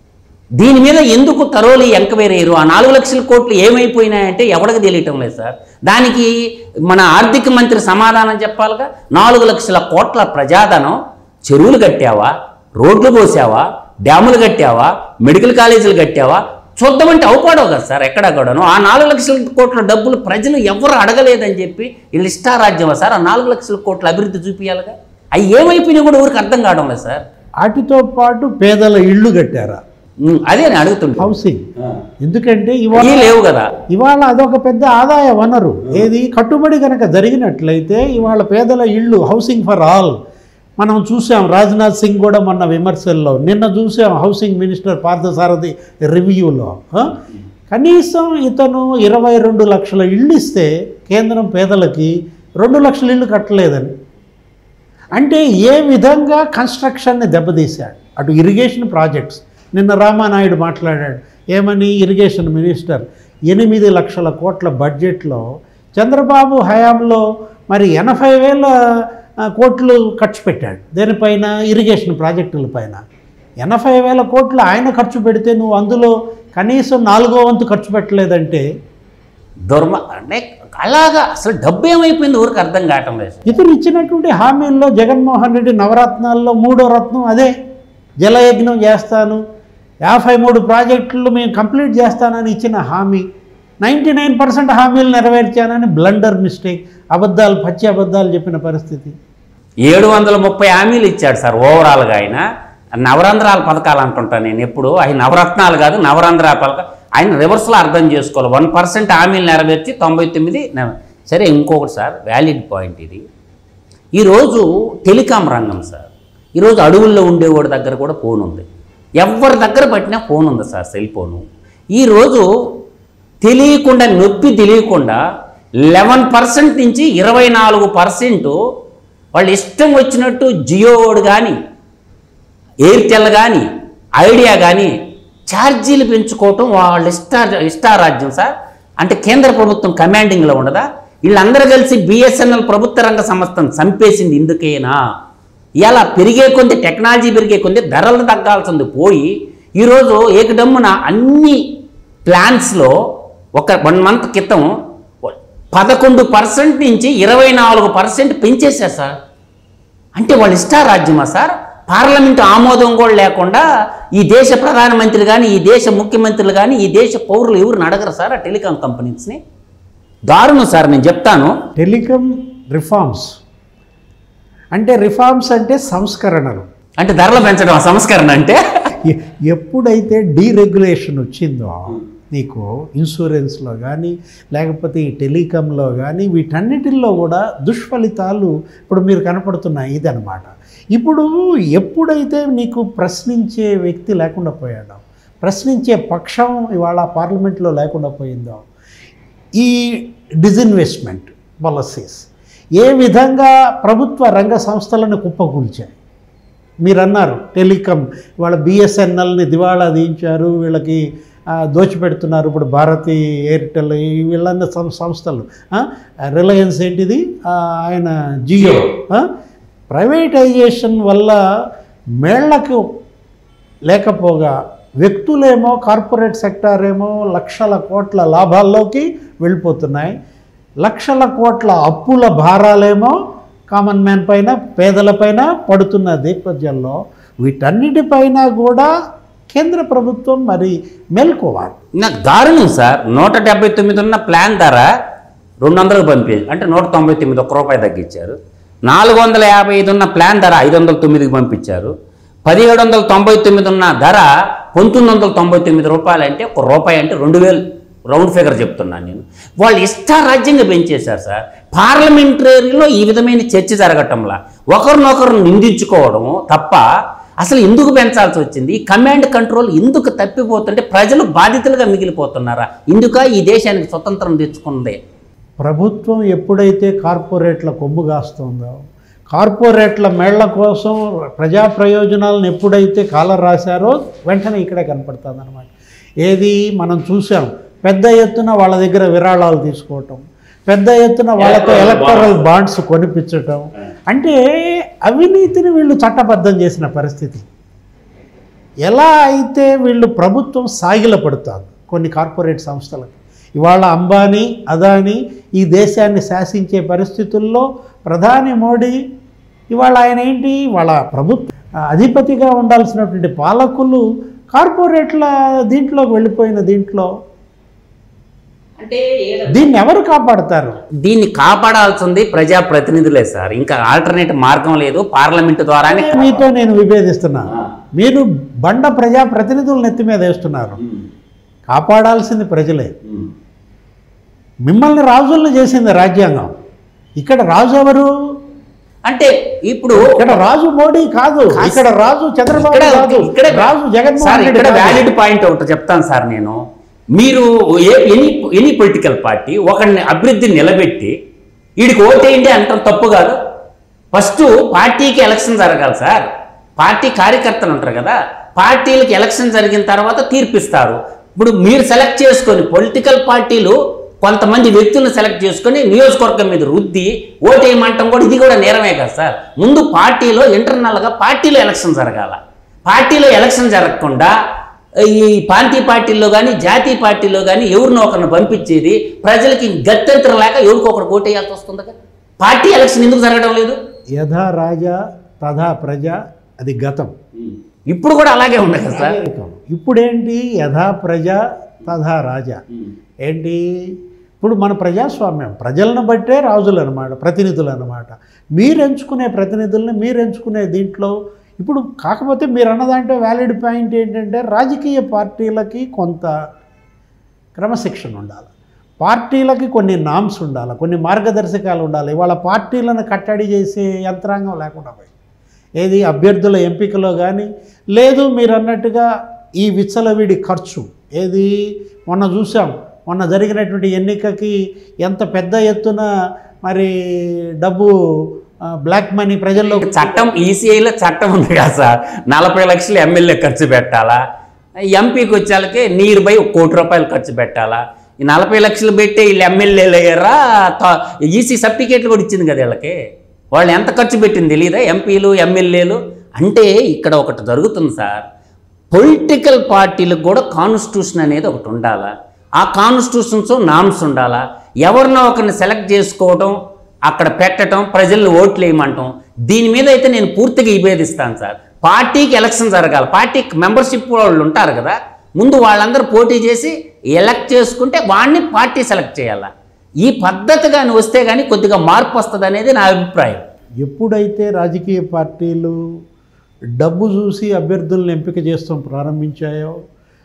దీని మీద ఎందుకు తరోలి ఎంక్వైరీ అయ్యారు ఆ నాలుగు లక్షల కోట్లు ఏమైపోయినాయంటే ఎవరికి తెలియటం లేదు సార్ దానికి మన ఆర్థిక మంత్రి సమాధానం చెప్పాలిగా నాలుగు లక్షల కోట్ల ప్రజాధనం చెరువులు కట్టావా రోడ్లు పోసావా డ్యాములు కట్టావా మెడికల్ కాలేజీలు కట్టావా చూద్దామంటే అవుపాడవు కదా సార్ ఎక్కడ కూడాను ఆ నాలుగు లక్షల కోట్ల డబ్బులు ప్రజలు ఎవరు అడగలేదని చెప్పి వీళ్ళు ఇష్టారాజ్యమా సార్ ఆ నాలుగు లక్షల కోట్ల అభివృద్ధి చూపించాలిగా అవి ఏమైపోయినా కూడా ఊరికి అర్థం కావడం లేదు సార్ వాటితో పాటు పేదల ఇళ్ళు కట్టారా ఉమ్, అదే నేను అడుగుతుంటా హౌసింగ్ ఎందుకంటే ఇవాళ ఇవి లేవు కదా ఇవాళ అదొక పెద్ద ఆదాయ వనరు ఏది కట్టుబడి కనుక జరిగినట్లయితే ఇవాళ పేదల ఇళ్ళు హౌసింగ్ ఫర్ ఆల్ మనం చూసాం రాజ్నాథ్ సింగ్ కూడా మొన్న విమర్శల్లో నిన్న చూసాం హౌసింగ్ మినిస్టర్ పార్థసారథి రివ్యూలో ఆ? కనీసం ఇతను ఇరవై రెండు లక్షల ఇళ్ళు ఇస్తే కేంద్రం పేదలకి రెండు లక్షల ఇళ్ళు కట్టలేదని అంటే ఏ విధంగా కన్స్ట్రక్షన్ని దెబ్బతీశాడు అటు ఇరిగేషన్ ప్రాజెక్ట్స్ నిన్న రామానాయుడు మాట్లాడాడు ఏమని ఇరిగేషన్ మినిస్టర్ ఎనిమిది లక్షల కోట్ల బడ్జెట్లో చంద్రబాబు హయాంలో మరి ఎనభై వేల ఆ, కోట్లు ఖర్చు పెట్టాడు దేనిపైన ఇరిగేషన్ ప్రాజెక్టుల పైన ఎనభై వేల కోట్లు ఆయన ఖర్చు పెడితే నువ్వు అందులో కనీసం నాలుగో వంతు ఖర్చు పెట్టలేదంటే దుర్మ అంటే అలాగా అసలు డబ్బు ఏమైపోయింది ఊరికి అర్థం కావటం లేదు ఇతను ఇచ్చినటువంటి హామీల్లో జగన్మోహన్ రెడ్డి నవరత్నాల్లో మూడో రత్నం అదే జలయజ్ఞం చేస్తాను యాభై మూడు ప్రాజెక్టులు మేము కంప్లీట్ చేస్తానని ఇచ్చిన హామీ నైంటీ నైన్ పర్సెంట్ హామీలు నెరవేర్చానని బ్లండర్ మిస్టేక్ అబద్ధాలు పచ్చి అబద్ధాలు చెప్పిన పరిస్థితి ఏడు వందల ముప్పై హామీలు ఇచ్చాడు సార్ ఓవరాల్గా ఆయన నవరంధ్రాల పథకాలు అంటుంటాను నేను ఎప్పుడు అవి నవరత్నాలు కాదు నవరంధ్రాల పథకాలు ఆయన రివర్స్లో అర్థం చేసుకోవాలి వన్ పర్సెంట్ హామీలు నెరవేర్చి తొంభై తొమ్మిది నెర- సరే ఇంకొకటి సార్ వ్యాలిడ్ పాయింట్ ఇది ఈరోజు టెలికాం రంగం సార్ ఈరోజు అడవుల్లో ఉండేవాడి దగ్గర కూడా ఫోన్ ఉంది ఎవరి దగ్గర పట్టినా ఫోన్ ఉంది సార్ సెల్ ఫోను ఈరోజు తెలియకుండా నొప్పి తెలియకుండా లెవెన్ పర్సెంట్ నుంచి ఇరవై నాలుగు పర్సెంట్ వాళ్ళు ఇష్టం వచ్చినట్టు జియో వాడు కానీ ఎయిర్టెల్ కానీ ఐడియా కానీ ఛార్జీలు పెంచుకోవటం వాళ్ళ ఇష్ట ఇష్టారాజ్యం సార్ అంటే కేంద్ర ప్రభుత్వం కమాండింగ్లో ఉండదా వీళ్ళందరూ కలిసి బిఎస్ఎన్ఎల్ ప్రభుత్వ రంగ సంస్థను చంపేసింది ఇందుకేనా ఇలా పెరిగే కొద్ది టెక్నాలజీ పెరిగే కొద్ది ధరలు తగ్గాల్సింది పోయి ఈరోజు ఏకడమ్మున అన్ని ప్లాన్స్లో ఒక వన్ మంత్ క్రితం పదకొండు పర్సెంట్ నుంచి ఇరవై నాలుగు పర్సెంట్ పెంచేశారు సార్ అంటే వాళ్ళు ఇష్టారాజ్యమా సార్ పార్లమెంటు ఆమోదం కూడా లేకుండా ఈ దేశ ప్రధానమంత్రి కానీ ఈ దేశ ముఖ్యమంత్రులు కానీ ఈ దేశ పౌరులు ఎవరు అడగరు సార్ ఆ టెలికాం కంపెనీస్ని దారుణం సార్ నేను చెప్తాను టెలికాం రిఫార్మ్స్ అంటే రిఫార్మ్స్ అంటే సంస్కరణలు అంటే ధరలు పెంచడం ఆ సంస్కరణ అంటే ఎ- ఎప్పుడైతే డీరెగ్యులేషన్ వచ్చిందో నీకు ఇన్సూరెన్స్లో కానీ లేకపోతే ఈ టెలికాంలో కానీ వీటన్నిటిల్లో కూడా దుష్ఫలితాలు ఇప్పుడు మీరు కనపడుతున్నాయి ఇదనమాట ఇప్పుడు ఎప్పుడైతే నీకు ప్రశ్నించే వ్యక్తి లేకుండా పోయాడో ప్రశ్నించే పక్షం ఇవాళ పార్లమెంట్లో లేకుండా పోయిందో ఈ డిజిన్వెస్ట్మెంట్ పాలసీస్ ఏ విధంగా ప్రభుత్వ రంగ సంస్థలను కుప్పకూల్చాయి మీరు అన్నారు టెలికాం వాళ్ళ బిఎస్ఎన్ఎల్ని దివాళా తీయించారు వీళ్ళకి ఆ, దోచిపెడుతున్నారు ఇప్పుడు భారతి ఎయిర్టెల్ ఈ వీళ్ళన్న సం- సంస్థలు ఆ, రిలయన్స్ ఏంటిది ఆ, ఆయన జియో ఆ, ప్రైవేటైజేషన్ వల్ల మేళ్లకు లేకపోగా వ్యక్తులేమో కార్పొరేట్ సెక్టార్ ఏమో లక్షల కోట్ల లాభాల్లోకి వెళ్ళిపోతున్నాయి లక్షల కోట్ల అప్పుల భారాలేమో కామన్ మ్యాన్ పైన పేదలపైన పడుతున్న నేపథ్యంలో వీటన్నిటిపైన కూడా కేంద్ర ప్రభుత్వం మరి మేల్కోవాలి నాకు దారుణం సార్ నూట డెబ్బై తొమ్మిది ఉన్న ప్లాన్ ధర రెండు వందలకు పంపేది అంటే నూట తొంభై తొమ్మిది ఒక్క రూపాయి తగ్గించారు నాలుగు వందల యాభై ఐదు ఉన్న ప్లాన్ ధర ఐదు వందల తొమ్మిదికి పంపించారు పదిహేడు వందల తొంభై తొమ్మిది ఉన్న ధర పంతొమ్మిది వందల తొంభై తొమ్మిది రూపాయలు అంటే ఒక రూపాయి అంటే రెండు వేలు రౌండ్ ఫిగర్ చెప్తున్నాను నేను వాళ్ళు ఇష్టారాజ్యంగా పెంచేశారు సార్ పార్లమెంటరీలో ఈ విధమైన చర్చ జరగటంలా ఒకరినొకరు నిందించుకోవడము తప్ప అసలు ఎందుకు పెంచాల్సి వచ్చింది ఈ కమాండ్ కంట్రోల్ ఎందుకు తప్పిపోతుంటే ప్రజలు బాధితులుగా మిగిలిపోతున్నారా ఇందుక ఈ దేశానికి స్వతంత్రం తెచ్చుకుంది ప్రభుత్వం ఎప్పుడైతే కార్పొరేట్ల కొమ్ము కాస్తుందో కార్పొరేట్ల మేళ్ల కోసం ప్రజా ప్రయోజనాలను ఎప్పుడైతే కాలర్ రాశారో వెంటనే ఇక్కడే కనపడుతుంది అనమాట ఏది మనం చూసాం పెద్ద ఎత్తున వాళ్ళ దగ్గర విరాళాలు తీసుకోవటం పెద్ద ఎత్తున వాళ్ళతో ఎలక్టరల్ బాండ్స్ కొనిపించటం అంటే అవినీతిని వీళ్ళు చట్టబద్ధం చేసిన పరిస్థితి ఎలా అయితే వీళ్ళు ప్రభుత్వం సాగిలపడుతారు కొన్ని కార్పొరేట్ సంస్థలకు ఇవాళ అంబానీ అదానీ ఈ దేశాన్ని శాసించే పరిస్థితుల్లో ప్రధాని మోడీ ఇవాళ ఆయన ఏంటి వాళ్ళ ప్రభుత్వ అధిపతిగా ఉండాల్సినటువంటి పాలకులు కార్పొరేట్ల దీంట్లోకి వెళ్ళిపోయిన దీంట్లో దీన్ని ఎవరు కాపాడతారు దీన్ని కాపాడాల్సింది ప్రజాప్రతినిధులే సార్ ఇంకా ఆల్టర్నేట్ మార్గం లేదు పార్లమెంటు ద్వారానే మీతో నేను విభేదిస్తున్నా మీరు బండ ప్రజా ప్రతినిధులను ఎత్తి మీద వేస్తున్నారు కాపాడాల్సింది ప్రజలే మిమ్మల్ని రాజులను చేసింది రాజ్యాంగం ఇక్కడ రాజు ఎవరు అంటే ఇప్పుడు ఇక్కడ రాజు మోడీ కాదు కాస్- ఇక్కడ రాజు చంద్రబాబు ఇక్కడ కాదు ఇక్కడ రాజు సార్ జగన్మోహన్ రెడ్డి ఇక్కడ కాదు. వ్యాలిడ్ పాయింట్ ఒకటి చెప్తాను సార్ నేను మీరు ఏ ఎనీ ఎనీ పొలిటికల్ పార్టీ ఒకరిని అభివృద్ధి నిలబెట్టి వీడికి ఓటేయండి అంటాం తప్పు కాదు ఫస్ట్ పార్టీకి ఎలక్షన్ జరగాలి సార్ పార్టీ కార్యకర్తలు ఉంటారు కదా పార్టీలకి ఎలక్షన్ జరిగిన తర్వాత తీర్పిస్తారు ఇప్పుడు మీరు సెలెక్ట్ చేసుకొని పొలిటికల్ పార్టీలు కొంతమంది వ్యక్తులను సెలెక్ట్ చేసుకొని నియోజకవర్గం మీద రుద్ది ఓటేయమంటాం కూడా ఇది కూడా నేరమే కదా సార్ ముందు పార్టీలో ఇంటర్నల్గా పార్టీలో ఎలక్షన్ జరగాల పార్టీలో ఎలక్షన్ జరగకుండా ఈ ప్రాంతీయ పార్టీల్లో కానీ జాతీయ పార్టీలో కానీ ఎవరినో ఒకరిని పంపించేది ప్రజలకి గత్యంతరం లేక ఎవరికొకరు ఓటేయాల్సి వస్తుంది కదా పార్టీ ఎలక్షన్ ఎందుకు జరగడం లేదు యథా రాజా తథా ప్రజ అది గతం ఇప్పుడు కూడా అలాగే ఉంది కదా సార్ ఇప్పుడేంటి యథా ప్రజ తథా రాజా ఏంటి ఇప్పుడు మన ప్రజాస్వామ్యం ప్రజలను బట్టే రాజులు అనమాట ప్రతినిధులు అనమాట మీరు ఎంచుకునే ప్రతినిధుల్ని మీరు ఎంచుకునే దీంట్లో ఇప్పుడు కాకపోతే మీరు అన్నదాంట్లో వ్యాలిడ్ పాయింట్ ఏంటంటే రాజకీయ పార్టీలకి కొంత క్రమశిక్షణ ఉండాలి పార్టీలకి కొన్ని నామ్స్ ఉండాలి కొన్ని మార్గదర్శకాలు ఉండాలి ఇవాళ పార్టీలను కట్టడి చేసే యంత్రాంగం లేకుండా పోయింది ఏది అభ్యర్థుల ఎంపికలో కానీ లేదు మీరు అన్నట్టుగా ఈ విచ్చలవిడి ఖర్చు ఏది మొన్న చూసాం మొన్న జరిగినటువంటి ఎన్నికకి ఎంత పెద్ద ఎత్తున మరి డబ్బు ఆ, బ్లాక్ మనీ ప్రజల్లో చట్టం ఈసీఐలో చట్టం ఉంది కదా సార్ నలభై లక్షలు ఎమ్మెల్యే ఖర్చు పెట్టాలా ఎంపీకి వచ్చేళ్ళకి నీరు బై ఒక కోటి రూపాయలు ఖర్చు పెట్టాలా ఈ నలభై లక్షలు పెట్టి వీళ్ళు ఎమ్మెల్యేలు అయ్యారా ఈసీ సర్టిఫికేట్లు కూడా ఇచ్చింది కదా వీళ్ళకి వాళ్ళు ఎంత ఖర్చు పెట్టింది తెలియదా ఎంపీలు ఎమ్మెల్యేలు అంటే ఇక్కడ ఒకటి జరుగుతుంది సార్ పొలిటికల్ పార్టీలకు కూడా కాన్స్టిట్యూషన్ అనేది ఒకటి ఉండాలా ఆ కాన్స్టిట్యూషన్స్ నామ్స్ ఉండాలా ఎవరినో ఒకరిని సెలెక్ట్ చేసుకోవడం అక్కడ పెట్టడం ప్రజల్ని ఓట్లు వేయమంటాం దీని మీద అయితే నేను పూర్తిగా విభేదిస్తాను సార్ పార్టీకి ఎలక్షన్ జరగాలి పార్టీకి మెంబర్షిప్ వాళ్ళు ఉంటారు కదా ముందు వాళ్ళందరూ పోటీ చేసి ఎలక్ట్ చేసుకుంటే వాడిని పార్టీ సెలెక్ట్ చేయాలా ఈ పద్ధతి కానీ వస్తే కానీ కొద్దిగా మార్పు వస్తుంది అనేది నా అభిప్రాయం ఎప్పుడైతే రాజకీయ పార్టీలు డబ్బు చూసి అభ్యర్థులను ఎంపిక చేస్తాం ప్రారంభించాయో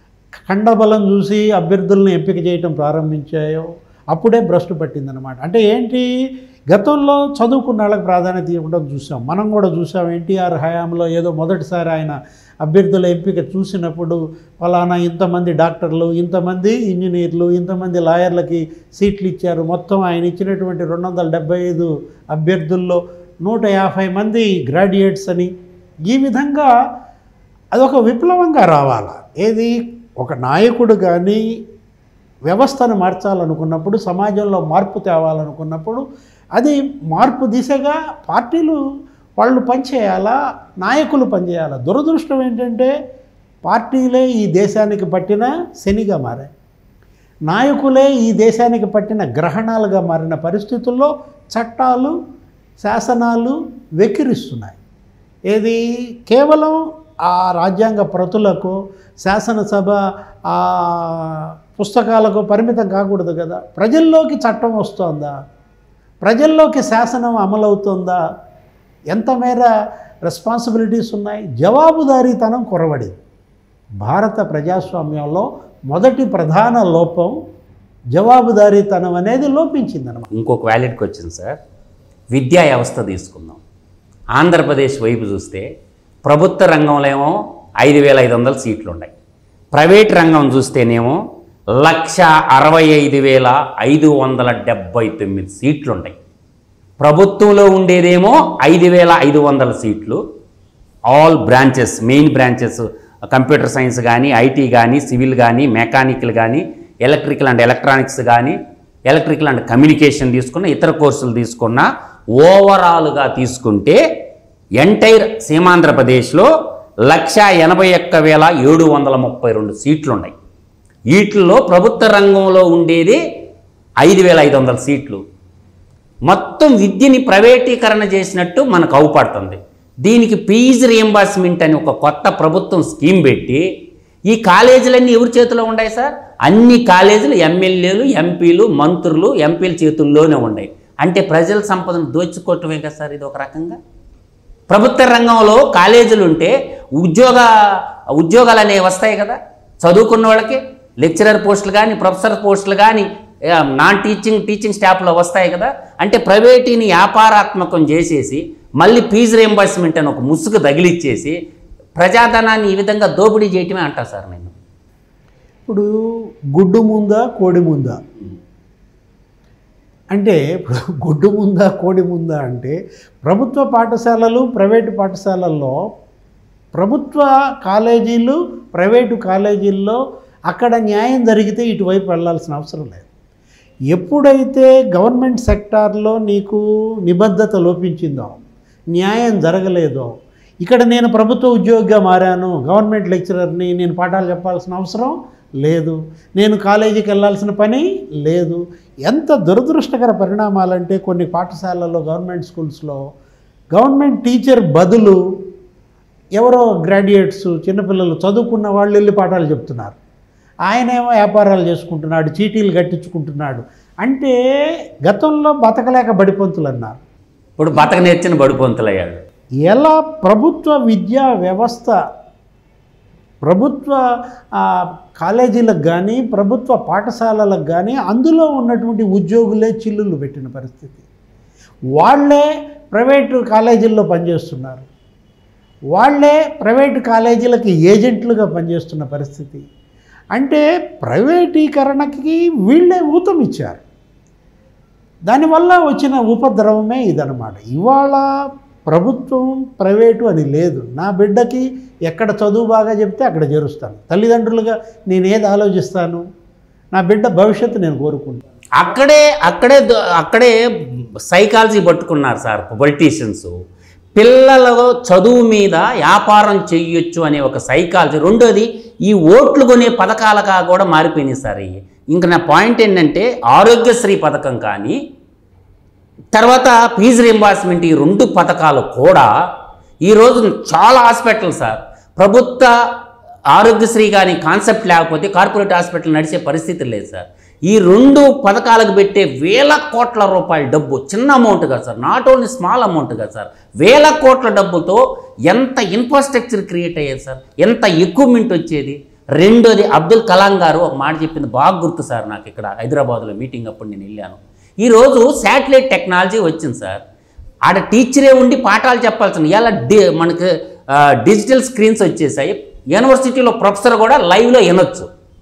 ఖండబలం చూసి అభ్యర్థులను ఎంపిక చేయటం ప్రారంభించాయో అప్పుడే భ్రష్టు పట్టిందనమాట అంటే ఏంటి గతంలో చదువుకున్న వాళ్ళకి ప్రాధాన్యత ఇవ్వడం చూసాం మనం కూడా చూసాం ఎన్టీఆర్ హయాంలో ఏదో మొదటిసారి ఆయన అభ్యర్థుల ఎంపిక చూసినప్పుడు ఫలానా ఇంతమంది డాక్టర్లు ఇంతమంది ఇంజనీర్లు ఇంతమంది లాయర్లకి సీట్లు ఇచ్చారు మొత్తం ఆయన ఇచ్చినటువంటి రెండు వందల డెబ్బై ఐదు అభ్యర్థుల్లో నూట యాభై మంది గ్రాడ్యుయేట్స్ అని ఈ విధంగా అదొక విప్లవంగా రావాలా ఏది ఒక నాయకుడు కానీ వ్యవస్థను మార్చాలనుకున్నప్పుడు సమాజంలో మార్పు తేవాలనుకున్నప్పుడు అది మార్పు దిశగా పార్టీలు వాళ్ళు పనిచేయాలా నాయకులు పనిచేయాలా దురదృష్టం ఏంటంటే పార్టీలే ఈ దేశానికి పట్టిన శనిగా మారాయి నాయకులే ఈ దేశానికి పట్టిన గ్రహణాలుగా మారిన పరిస్థితుల్లో చట్టాలు శాసనాలు వెక్కిరిస్తున్నాయి ఏది కేవలం ఆ రాజ్యాంగ ప్రతులకు శాసనసభ ఆ పుస్తకాలకు పరిమితం కాకూడదు కదా ప్రజల్లోకి చట్టం వస్తుందా ప్రజల్లోకి శాసనం అమలవుతుందా ఎంత మేర రెస్పాన్సిబిలిటీస్ ఉన్నాయి జవాబుదారీతనం కొరవడింది భారత ప్రజాస్వామ్యంలో మొదటి ప్రధాన లోపం జవాబుదారీతనం అనేది లోపించిందనమాట ఇంకొక వ్యాలిడ్కి వచ్చింది సార్ విద్యా వ్యవస్థ తీసుకుందాం ఆంధ్రప్రదేశ్ వైపు చూస్తే ప్రభుత్వ రంగంలో ఏమో ఐదు వేల ఐదు వందల సీట్లు ఉన్నాయి ప్రైవేట్ రంగం చూస్తేనేమో లక్ష అరవై ఐదు వేల ఐదు వందల డెబ్బై తొమ్మిది సీట్లు ఉంటాయి ప్రభుత్వంలో ఉండేదేమో ఐదు వేల ఐదు వందల సీట్లు all branches main branches computer science కానీ ఐటీ కానీ సివిల్ కానీ మెకానికల్ కానీ ఎలక్ట్రికల్ అండ్ ఎలక్ట్రానిక్స్ కానీ ఎలక్ట్రికల్ అండ్ కమ్యూనికేషన్ తీసుకున్న ఇతర కోర్సులు తీసుకున్న ఓవరాల్గా తీసుకుంటే ఎంటైర్ సీమాంధ్రప్రదేశ్లో లక్ష ఎనభై ఒక్క వేల ఏడు వందల ముప్పై రెండు సీట్లు ఉన్నాయి వీటిల్లో ప్రభుత్వ రంగంలో ఉండేది ఐదు వేల ఐదు వందల సీట్లు మొత్తం విద్యని ప్రైవేటీకరణ చేసినట్టు మనకు అవుపడుతుంది దీనికి ఫీజు రియంబర్స్మెంట్ అని ఒక కొత్త ప్రభుత్వం స్కీమ్ పెట్టి ఈ కాలేజీలన్నీ ఎవరి చేతిలో ఉన్నాయి సార్ అన్ని కాలేజీలు ఎమ్మెల్యేలు ఎంపీలు మంత్రులు ఎంపీల చేతుల్లోనే ఉన్నాయి అంటే ప్రజల సంపదను దోచుకోవటమే కదా సార్ ఇది ఒక రకంగా ప్రభుత్వ రంగంలో కాలేజీలు ఉంటే ఉద్యోగ ఉద్యోగాలు అనేవి వస్తాయి కదా చదువుకున్న వాళ్ళకి లెక్చరర్ పోస్టులు కానీ ప్రొఫెసర్ పోస్టులు కానీ ఏ, నాన్ టీచింగ్ టీచింగ్ స్టాఫ్లో వస్తాయి కదా అంటే ప్రైవేటీని వ్యాపారాత్మకం చేసేసి మళ్ళీ ఫీజు రియంబర్స్మెంట్ అని ఒక ముసుగు తగిలిచ్చేసి ప్రజాధనాన్ని ఈ విధంగా దోపిడీ చేయటమే అంటా సార్ నేను ఇప్పుడు గుడ్డు ముందా కోడి ముందా అంటే ఇప్పుడు గుడ్డు ముందా కోడి ముందా అంటే ప్రభుత్వ పాఠశాలలు ప్రైవేటు పాఠశాలల్లో ప్రభుత్వ కాలేజీలు ప్రైవేటు కాలేజీల్లో అక్కడ న్యాయం జరిగితే ఇటువైపు వెళ్ళాల్సిన అవసరం లేదు ఎప్పుడైతే గవర్నమెంట్ సెక్టార్లో నీకు నిబద్ధత లోపించిందో న్యాయం జరగలేదో ఇక్కడ నేను ప్రభుత్వ ఉద్యోగిగా మారాను గవర్నమెంట్ లెక్చరర్ని నేను పాఠాలు చెప్పాల్సిన అవసరం లేదు నేను కాలేజీకి వెళ్ళాల్సిన పని లేదు ఎంత దురదృష్టకర పరిణామాలంటే కొన్ని పాఠశాలల్లో గవర్నమెంట్ స్కూల్స్లో గవర్నమెంట్ టీచర్ బదులు ఎవరో గ్రాడ్యుయేట్స్ చిన్నపిల్లలు చదువుకున్న వాళ్ళు వెళ్ళి పాఠాలు చెప్తున్నారు ఆయనేమో వ్యాపారాలు చేసుకుంటున్నాడు చీటీలు కట్టించుకుంటున్నాడు అంటే గతంలో బతకలేక బడిపంతులు అన్నారు ఇప్పుడు బతక నేర్చిన బడిపొంతులయ్యాడు ఎలా ప్రభుత్వ విద్యా వ్యవస్థ ప్రభుత్వ ఆ, కాలేజీలకు కానీ ప్రభుత్వ పాఠశాలలకు కానీ అందులో ఉన్నటువంటి ఉద్యోగులే చిల్లులు పెట్టిన పరిస్థితి వాళ్ళే ప్రైవేటు కాలేజీల్లో పనిచేస్తున్నారు వాళ్ళే ప్రైవేటు కాలేజీలకి ఏజెంట్లుగా పనిచేస్తున్న పరిస్థితి అంటే ప్రైవేటీకరణకి వీళ్ళే ఊతం ఇచ్చారు దానివల్ల వచ్చిన ఉపద్రవమే ఇదనమాట ఇవాళ ప్రభుత్వం ప్రైవేటు అని లేదు నా బిడ్డకి ఎక్కడ చదువు బాగా చెప్తే అక్కడ చేరుస్తాను తల్లిదండ్రులుగా నేను ఏది ఆలోచిస్తాను నా బిడ్డ భవిష్యత్తు నేను కోరుకుంటాను అక్కడే అక్కడే ద- అక్కడే సైకాలజీ పట్టుకున్నారు సార్ పొలిటీషియన్స్ పిల్లల చదువు మీద వ్యాపారం చెయ్యొచ్చు అనే ఒక సైకాలజీ రెండోది ఈ ఓట్లు కొనే పథకాలుగా కూడా మారిపోయినాయి సార్ ఇవి ఇంకా నా పాయింట్ ఏంటంటే ఆరోగ్యశ్రీ పథకం కానీ తర్వాత ఫీజు రింబార్స్మెంట్ ఈ రెండు పథకాలు కూడా ఈరోజు చాలా హాస్పిటల్ సార్ ప్రభుత్వ ఆరోగ్యశ్రీ కానీ కాన్సెప్ట్ లేకపోతే కార్పొరేట్ హాస్పిటల్ నడిచే పరిస్థితి లేదు సార్ ఈ రెండు పథకాలకు పెట్టే వేల కోట్ల రూపాయల డబ్బు చిన్న అమౌంట్ కాదు sir not only small amount కాదు సార్ వేల కోట్ల డబ్బుతో ఎంత ఇన్ఫ్రాస్ట్రక్చర్ క్రియేట్ అయ్యేది సార్ ఎంత ఎక్విప్మెంట్ వచ్చేది రెండోది అబ్దుల్ కలాం గారు ఒక మాట చెప్పింది బాగా గుర్తు సార్ నాకు ఇక్కడ హైదరాబాద్లో మీటింగ్ అప్పుడు నేను వెళ్ళాను ఈరోజు శాటిలైట్ టెక్నాలజీ వచ్చింది సార్ ఆడ టీచరే ఉండి పాఠాలు చెప్పాల్సిన ఇలా డి మనకు ఆ, డిజిటల్ స్క్రీన్స్ వచ్చేసాయి యూనివర్సిటీలో ప్రొఫెసర్ కూడా లైవ్లో వినొచ్చు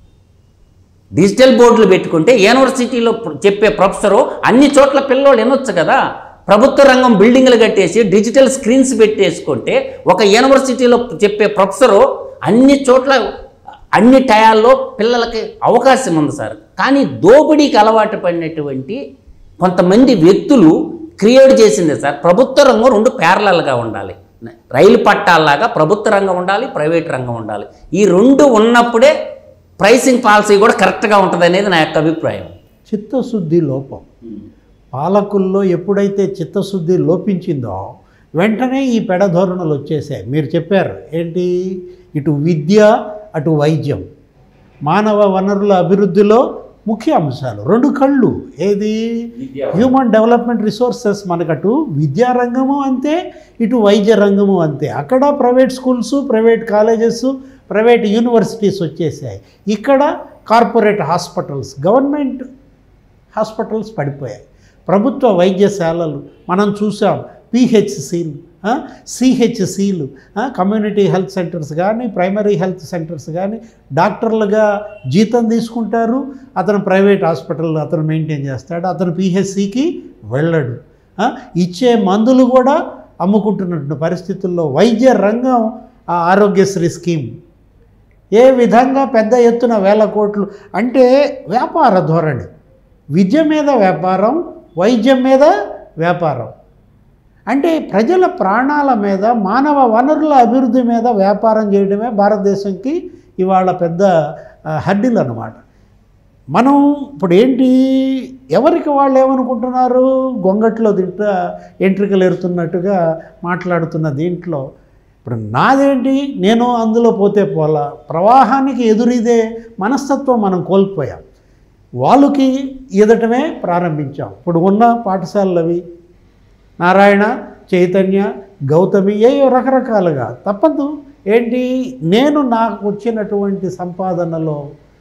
డిజిటల్ బోర్డులు పెట్టుకుంటే యూనివర్సిటీలో ప్ర- చెప్పే ప్రొఫెసరు అన్ని చోట్ల పిల్లోళ్ళు వినొచ్చు కదా ప్రభుత్వ రంగం బిల్డింగ్లు కట్టేసి డిజిటల్ స్క్రీన్స్ పెట్టేసుకుంటే ఒక యూనివర్సిటీలో చెప్పే ప్రొఫెసరు అన్ని చోట్ల అన్ని టయాల్లో పిల్లలకి అవకాశం ఉంది సార్ కానీ దోపిడీకి అలవాటు పడినటువంటి కొంతమంది వ్యక్తులు క్రియేట్ చేసింది సార్ ప్రభుత్వ రంగం రెండు ప్యారలల్గా ఉండాలి రైలు పట్టాల్లాగా ప్రభుత్వ రంగం ఉండాలి ప్రైవేట్ రంగం ఉండాలి ఈ రెండు ఉన్నప్పుడే ప్రైసింగ్ పాలసీ కూడా కరెక్ట్గా ఉంటుంది అనేది నా యొక్క అభిప్రాయం చిత్తశుద్ధి లోపం పాలకుల్లో ఎప్పుడైతే చిత్తశుద్ధి లోపించిందో వెంటనే ఈ పెడధోరణులు వచ్చేసాయి మీరు చెప్పారు ఏంటి ఇటు విద్య అటు వైద్యం మానవ వనరుల అభివృద్ధిలో ముఖ్య అంశాలు రెండు కళ్ళు ఏది హ్యూమన్ డెవలప్మెంట్ రిసోర్సెస్ మనకటు విద్యా రంగము అంతే ఇటు వైద్య రంగము అంతే అక్కడ private schools private colleges private universities వచ్చేసాయి ఇక్కడ కార్పొరేట్ హాస్పిటల్స్ గవర్నమెంట్ హాస్పిటల్స్ పడిపోయాయి ప్రభుత్వ వైద్యశాలలు మనం చూసాం పిహెచ్సిలు సిహెచ్సిలు కమ్యూనిటీ హెల్త్ సెంటర్స్ కానీ ప్రైమరీ హెల్త్ సెంటర్స్ కానీ డాక్టర్లుగా జీతం తీసుకుంటారు అతను ప్రైవేట్ హాస్పిటల్ అతను మెయింటైన్ చేస్తాడు అతను పిహెచ్సికి వెళ్ళడు ఆ, ఇచ్చే మందులు కూడా అమ్ముకుంటున్నటువంటి పరిస్థితుల్లో వైద్య రంగం ఆ ఆరోగ్యశ్రీ స్కీమ్ ఏ విధంగా పెద్ద ఎత్తున వేల కోట్లు అంటే వ్యాపార ధోరణి విద్య మీద వ్యాపారం వైద్యం మీద వ్యాపారం అంటే ప్రజల ప్రాణాల మీద మానవ వనరుల అభివృద్ధి మీద వ్యాపారం చేయడమే భారతదేశంకి ఇవాళ పెద్ద హడ్డిల్ అన్నమాట మనం ఇప్పుడు ఏంటి ఎవరికి వాళ్ళు ఏమనుకుంటున్నారు గొంగట్లో తింటా ఎంట్రికలు ఎరుతున్నట్టుగా మాట్లాడుతున్న దీంట్లో ఇప్పుడు నాదేంటి నేను అందులో పోతే పోలా ప్రవాహానికి ఎదురీదే మనస్తత్వం మనం కోల్పోయాం వాళ్ళకి ఈదటమే ప్రారంభించాం ఇప్పుడు ఉన్న పాఠశాలలు అవి నారాయణ చైతన్య గౌతమి ఏయో రకరకాలుగా తప్పదు ఏంటి నేను నాకు వచ్చినటువంటి సంపాదనలో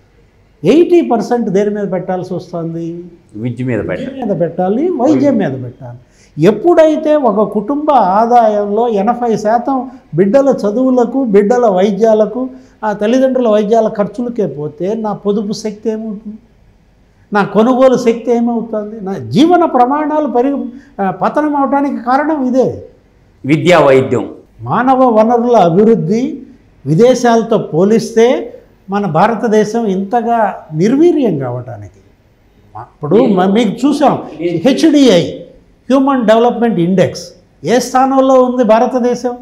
ఎయిటీ పర్సెంట్ దేని మీద పెట్టాల్సి వస్తుంది విద్య మీద పెట్ట విద్య మీద పెట్టాలి వైద్యం మీద పెట్టాలి ఎప్పుడైతే ఒక కుటుంబ ఆదాయంలో ఎనభై శాతం బిడ్డల చదువులకు బిడ్డల వైద్యాలకు ఆ తల్లిదండ్రుల వైద్యాల ఖర్చులకే పోతే నా పొదుపు శక్తి ఏమవుతుంది నా కొనుగోలు శక్తి ఏమవుతుంది నా జీవన ప్రమాణాలు పెరిగి ఆ, పతనం అవడానికి కారణం ఇదే విద్యా వైద్యం మానవ వనరుల అభివృద్ధి విదేశాలతో పోలిస్తే మన భారతదేశం ఇంతగా నిర్వీర్యం కావటానికి మా- ఇప్పుడు మ- మీకు చూసాం హెచ్డిఐ హ్యూమన్ డెవలప్మెంట్ ఇండెక్స్ ఏ స్థానంలో ఉంది భారతదేశం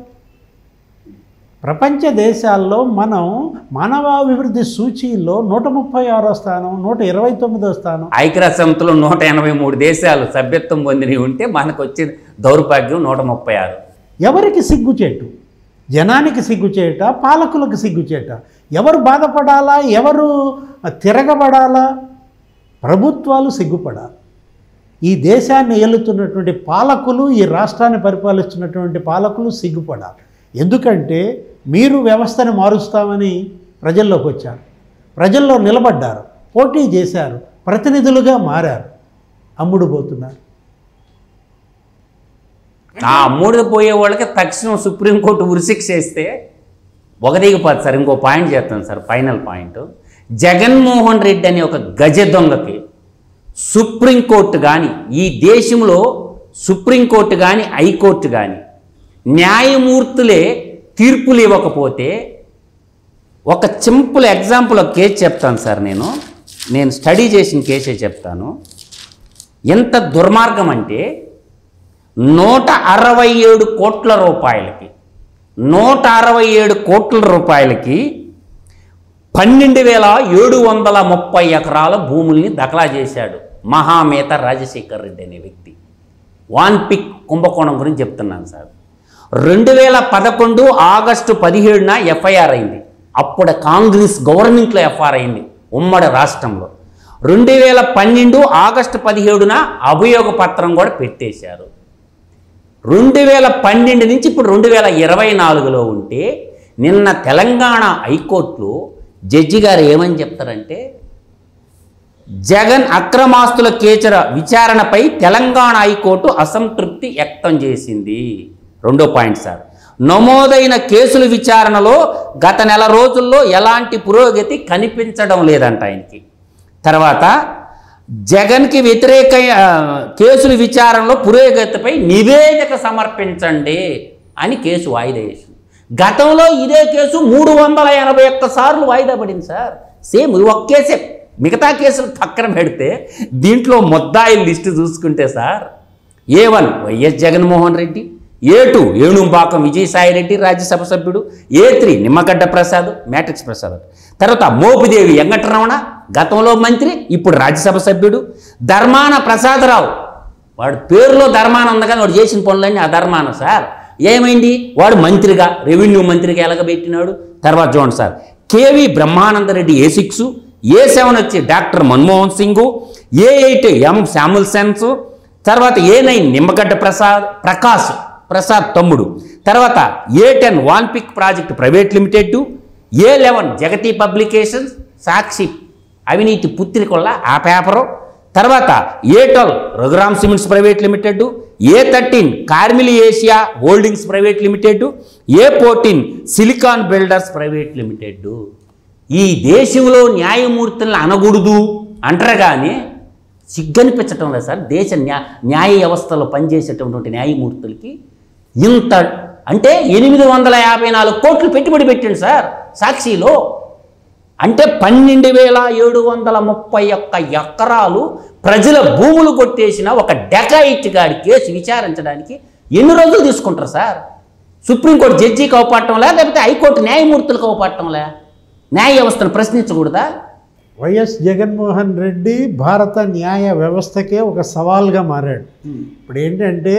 ప్రపంచ దేశాల్లో మనం మానవాభివృద్ధి సూచీలో నూట ముప్పై ఆరో స్థానం నూట ఇరవై తొమ్మిదో స్థానం ఐక్యరాజ్య సమితిలో నూట ఎనభై మూడు దేశాలు సభ్యత్వం పొందినవి ఉంటే మనకు వచ్చే దౌర్భాగ్యం నూట ముప్పై ఆరు ఎవరికి సిగ్గుచేటు జనానికి సిగ్గుచేట పాలకులకు సిగ్గుచేట ఎవరు బాధపడాలా ఎవరు తిరగబడాలా ప్రభుత్వాలు సిగ్గుపడాలి ఈ దేశాన్ని ఏలుతున్నటువంటి పాలకులు ఈ రాష్ట్రాన్ని పరిపాలిస్తున్నటువంటి పాలకులు సిగ్గుపడాలి ఎందుకంటే మీరు వ్యవస్థను మారుస్తామని ప్రజల్లోకి వచ్చారు ప్రజల్లో నిలబడ్డారు పోటీ చేశారు ప్రతినిధులుగా మారారు అమ్ముడు పోతున్నారు ఆ అమ్ముడు పోయే వాళ్ళకి తక్షణం సుప్రీంకోర్టు ఉరిశిక్ష వేస్తే ఒక దిగిపోతుంది సార్ ఇంకో పాయింట్ చేస్తాను sir final point Jaganmohan Reddy అనే ఒక గజ దొంగకి సుప్రీంకోర్టు కానీ ఈ దేశంలో సుప్రీంకోర్టు కానీ హైకోర్టు కానీ న్యాయమూర్తులే తీర్పులు ఇవ్వకపోతే ఒక సింపుల్ ఎగ్జాంపుల్ ఒక కేసు చెప్తాను సార్ నేను నేను స్టడీ చేసిన కేసే చెప్తాను ఎంత దుర్మార్గం అంటే నూట అరవై ఏడు కోట్ల రూపాయలకి నూట అరవై ఏడు కోట్ల రూపాయలకి పన్నెండు వేల ఏడు వందల ముప్పై ఎకరాల భూముల్ని దఖలా చేశాడు మహామేత రాజశేఖర్ రెడ్డి అనే వ్యక్తి వాన్ పిక్ కుంభకోణం గురించి చెప్తున్నాను సార్ రెండు వేల పదకొండు ఆగస్టు పదిహేడున ఎఫ్ఐఆర్ అయింది అప్పుడు కాంగ్రెస్ గవర్నమెంట్లో ఎఫ్ఐఆర్ అయింది ఉమ్మడి రాష్ట్రంలో రెండు వేల పన్నెండు ఆగస్టు పదిహేడున అభియోగ పత్రం కూడా పెట్టేశారు రెండు వేల పన్నెండు నుంచి ఇప్పుడు రెండు వేల ఇరవై నాలుగులో ఉంటే నిన్న తెలంగాణ హైకోర్టులో జడ్జి గారు ఏమని చెప్తారంటే జగన్ అక్రమాస్తుల కేచర విచారణపై తెలంగాణ హైకోర్టు అసంతృప్తి వ్యక్తం చేసింది రెండో పాయింట్ సార్ నమోదైన కేసుల విచారణలో గత నెల రోజుల్లో ఎలాంటి పురోగతి కనిపించడం లేదంట ఆయనకి తర్వాత జగన్కి వ్యతిరేక ఆ, కేసుల విచారణలో పురోగతిపై నివేదిక సమర్పించండి అని కేసు వాయిదా వేసింది గతంలో ఇదే కేసు మూడు వందల ఎనభై ఒక్క సార్లు వాయిదా పడింది సార్ సేమ్ ఇది ఒక్క కేసే మిగతా కేసులు పక్కన పెడితే దీంట్లో ముద్దాయిల లిస్టు చూసుకుంటే sir A one YS Jaganmohan Reddy A two ఏణుంబాకం విజయసాయిరెడ్డి రాజ్యసభ సభ్యుడు A three Nimmagadda Prasad matrix Prasad తర్వాత మోపిదేవి వెంకటరమణ గతంలో మంత్రి ఇప్పుడు రాజ్యసభ సభ్యుడు ధర్మాన ప్రసాదరావు వాడు పేరులో ధర్మానం ఉంది కానీ వాడు చేసిన పనులన్నీ అధర్మానం సార్ ఏమైంది వాడు మంత్రిగా రెవెన్యూ మంత్రిగా ఎలగబెట్టినాడు తర్వాత చూడండి sir KV Brahmananda Reddy A six A seven వచ్చి doctor Manmohan Singh A eight M శాముల్సెన్స్ తర్వాత ఏ నైన్ నిమ్మగడ్డ ప్రసాద్ ప్రకాష్ ప్రసాద్ తమ్ముడు తర్వాత A ten Vanpic project private limited A eleven Jagati publications Sakshi అవినీతి పుత్రికల ఆ పేపరు తర్వాత A twelve Raghuram cements private limited A thirteen Carmel Asia holdings private limited A fourteen silicon builders private limited ఈ దేశంలో న్యాయమూర్తులను అనకూడదు అంటారు కానీ సిగ్గనిపించటం లేదు సార్ దేశ న్యా న్యాయ వ్యవస్థలో పనిచేసేటటువంటి న్యాయమూర్తులకి ఇంత అంటే ఎనిమిది వందల యాభై నాలుగు కోట్లు పెట్టుబడి పెట్టింది సార్ సాక్షిలో అంటే పన్నెండు వేల ఏడు వందల ముప్పై ఒక్క ఎకరాలు ప్రజల భూములు కొట్టేసిన ఒక డెకాయిట్ గాడి కేసు విచారించడానికి ఎన్ని రోజులు తీసుకుంటారు సార్ సుప్రీంకోర్టు జడ్జికి అవపడటంలే లేకపోతే హైకోర్టు న్యాయమూర్తులకు అవపడటంలే న్యాయ వ్యవస్థను ప్రశ్నించకూడదా వైఎస్ జగన్మోహన్ రెడ్డి భారత న్యాయ వ్యవస్థకే ఒక సవాల్గా మారాడు ఇప్పుడు ఏంటంటే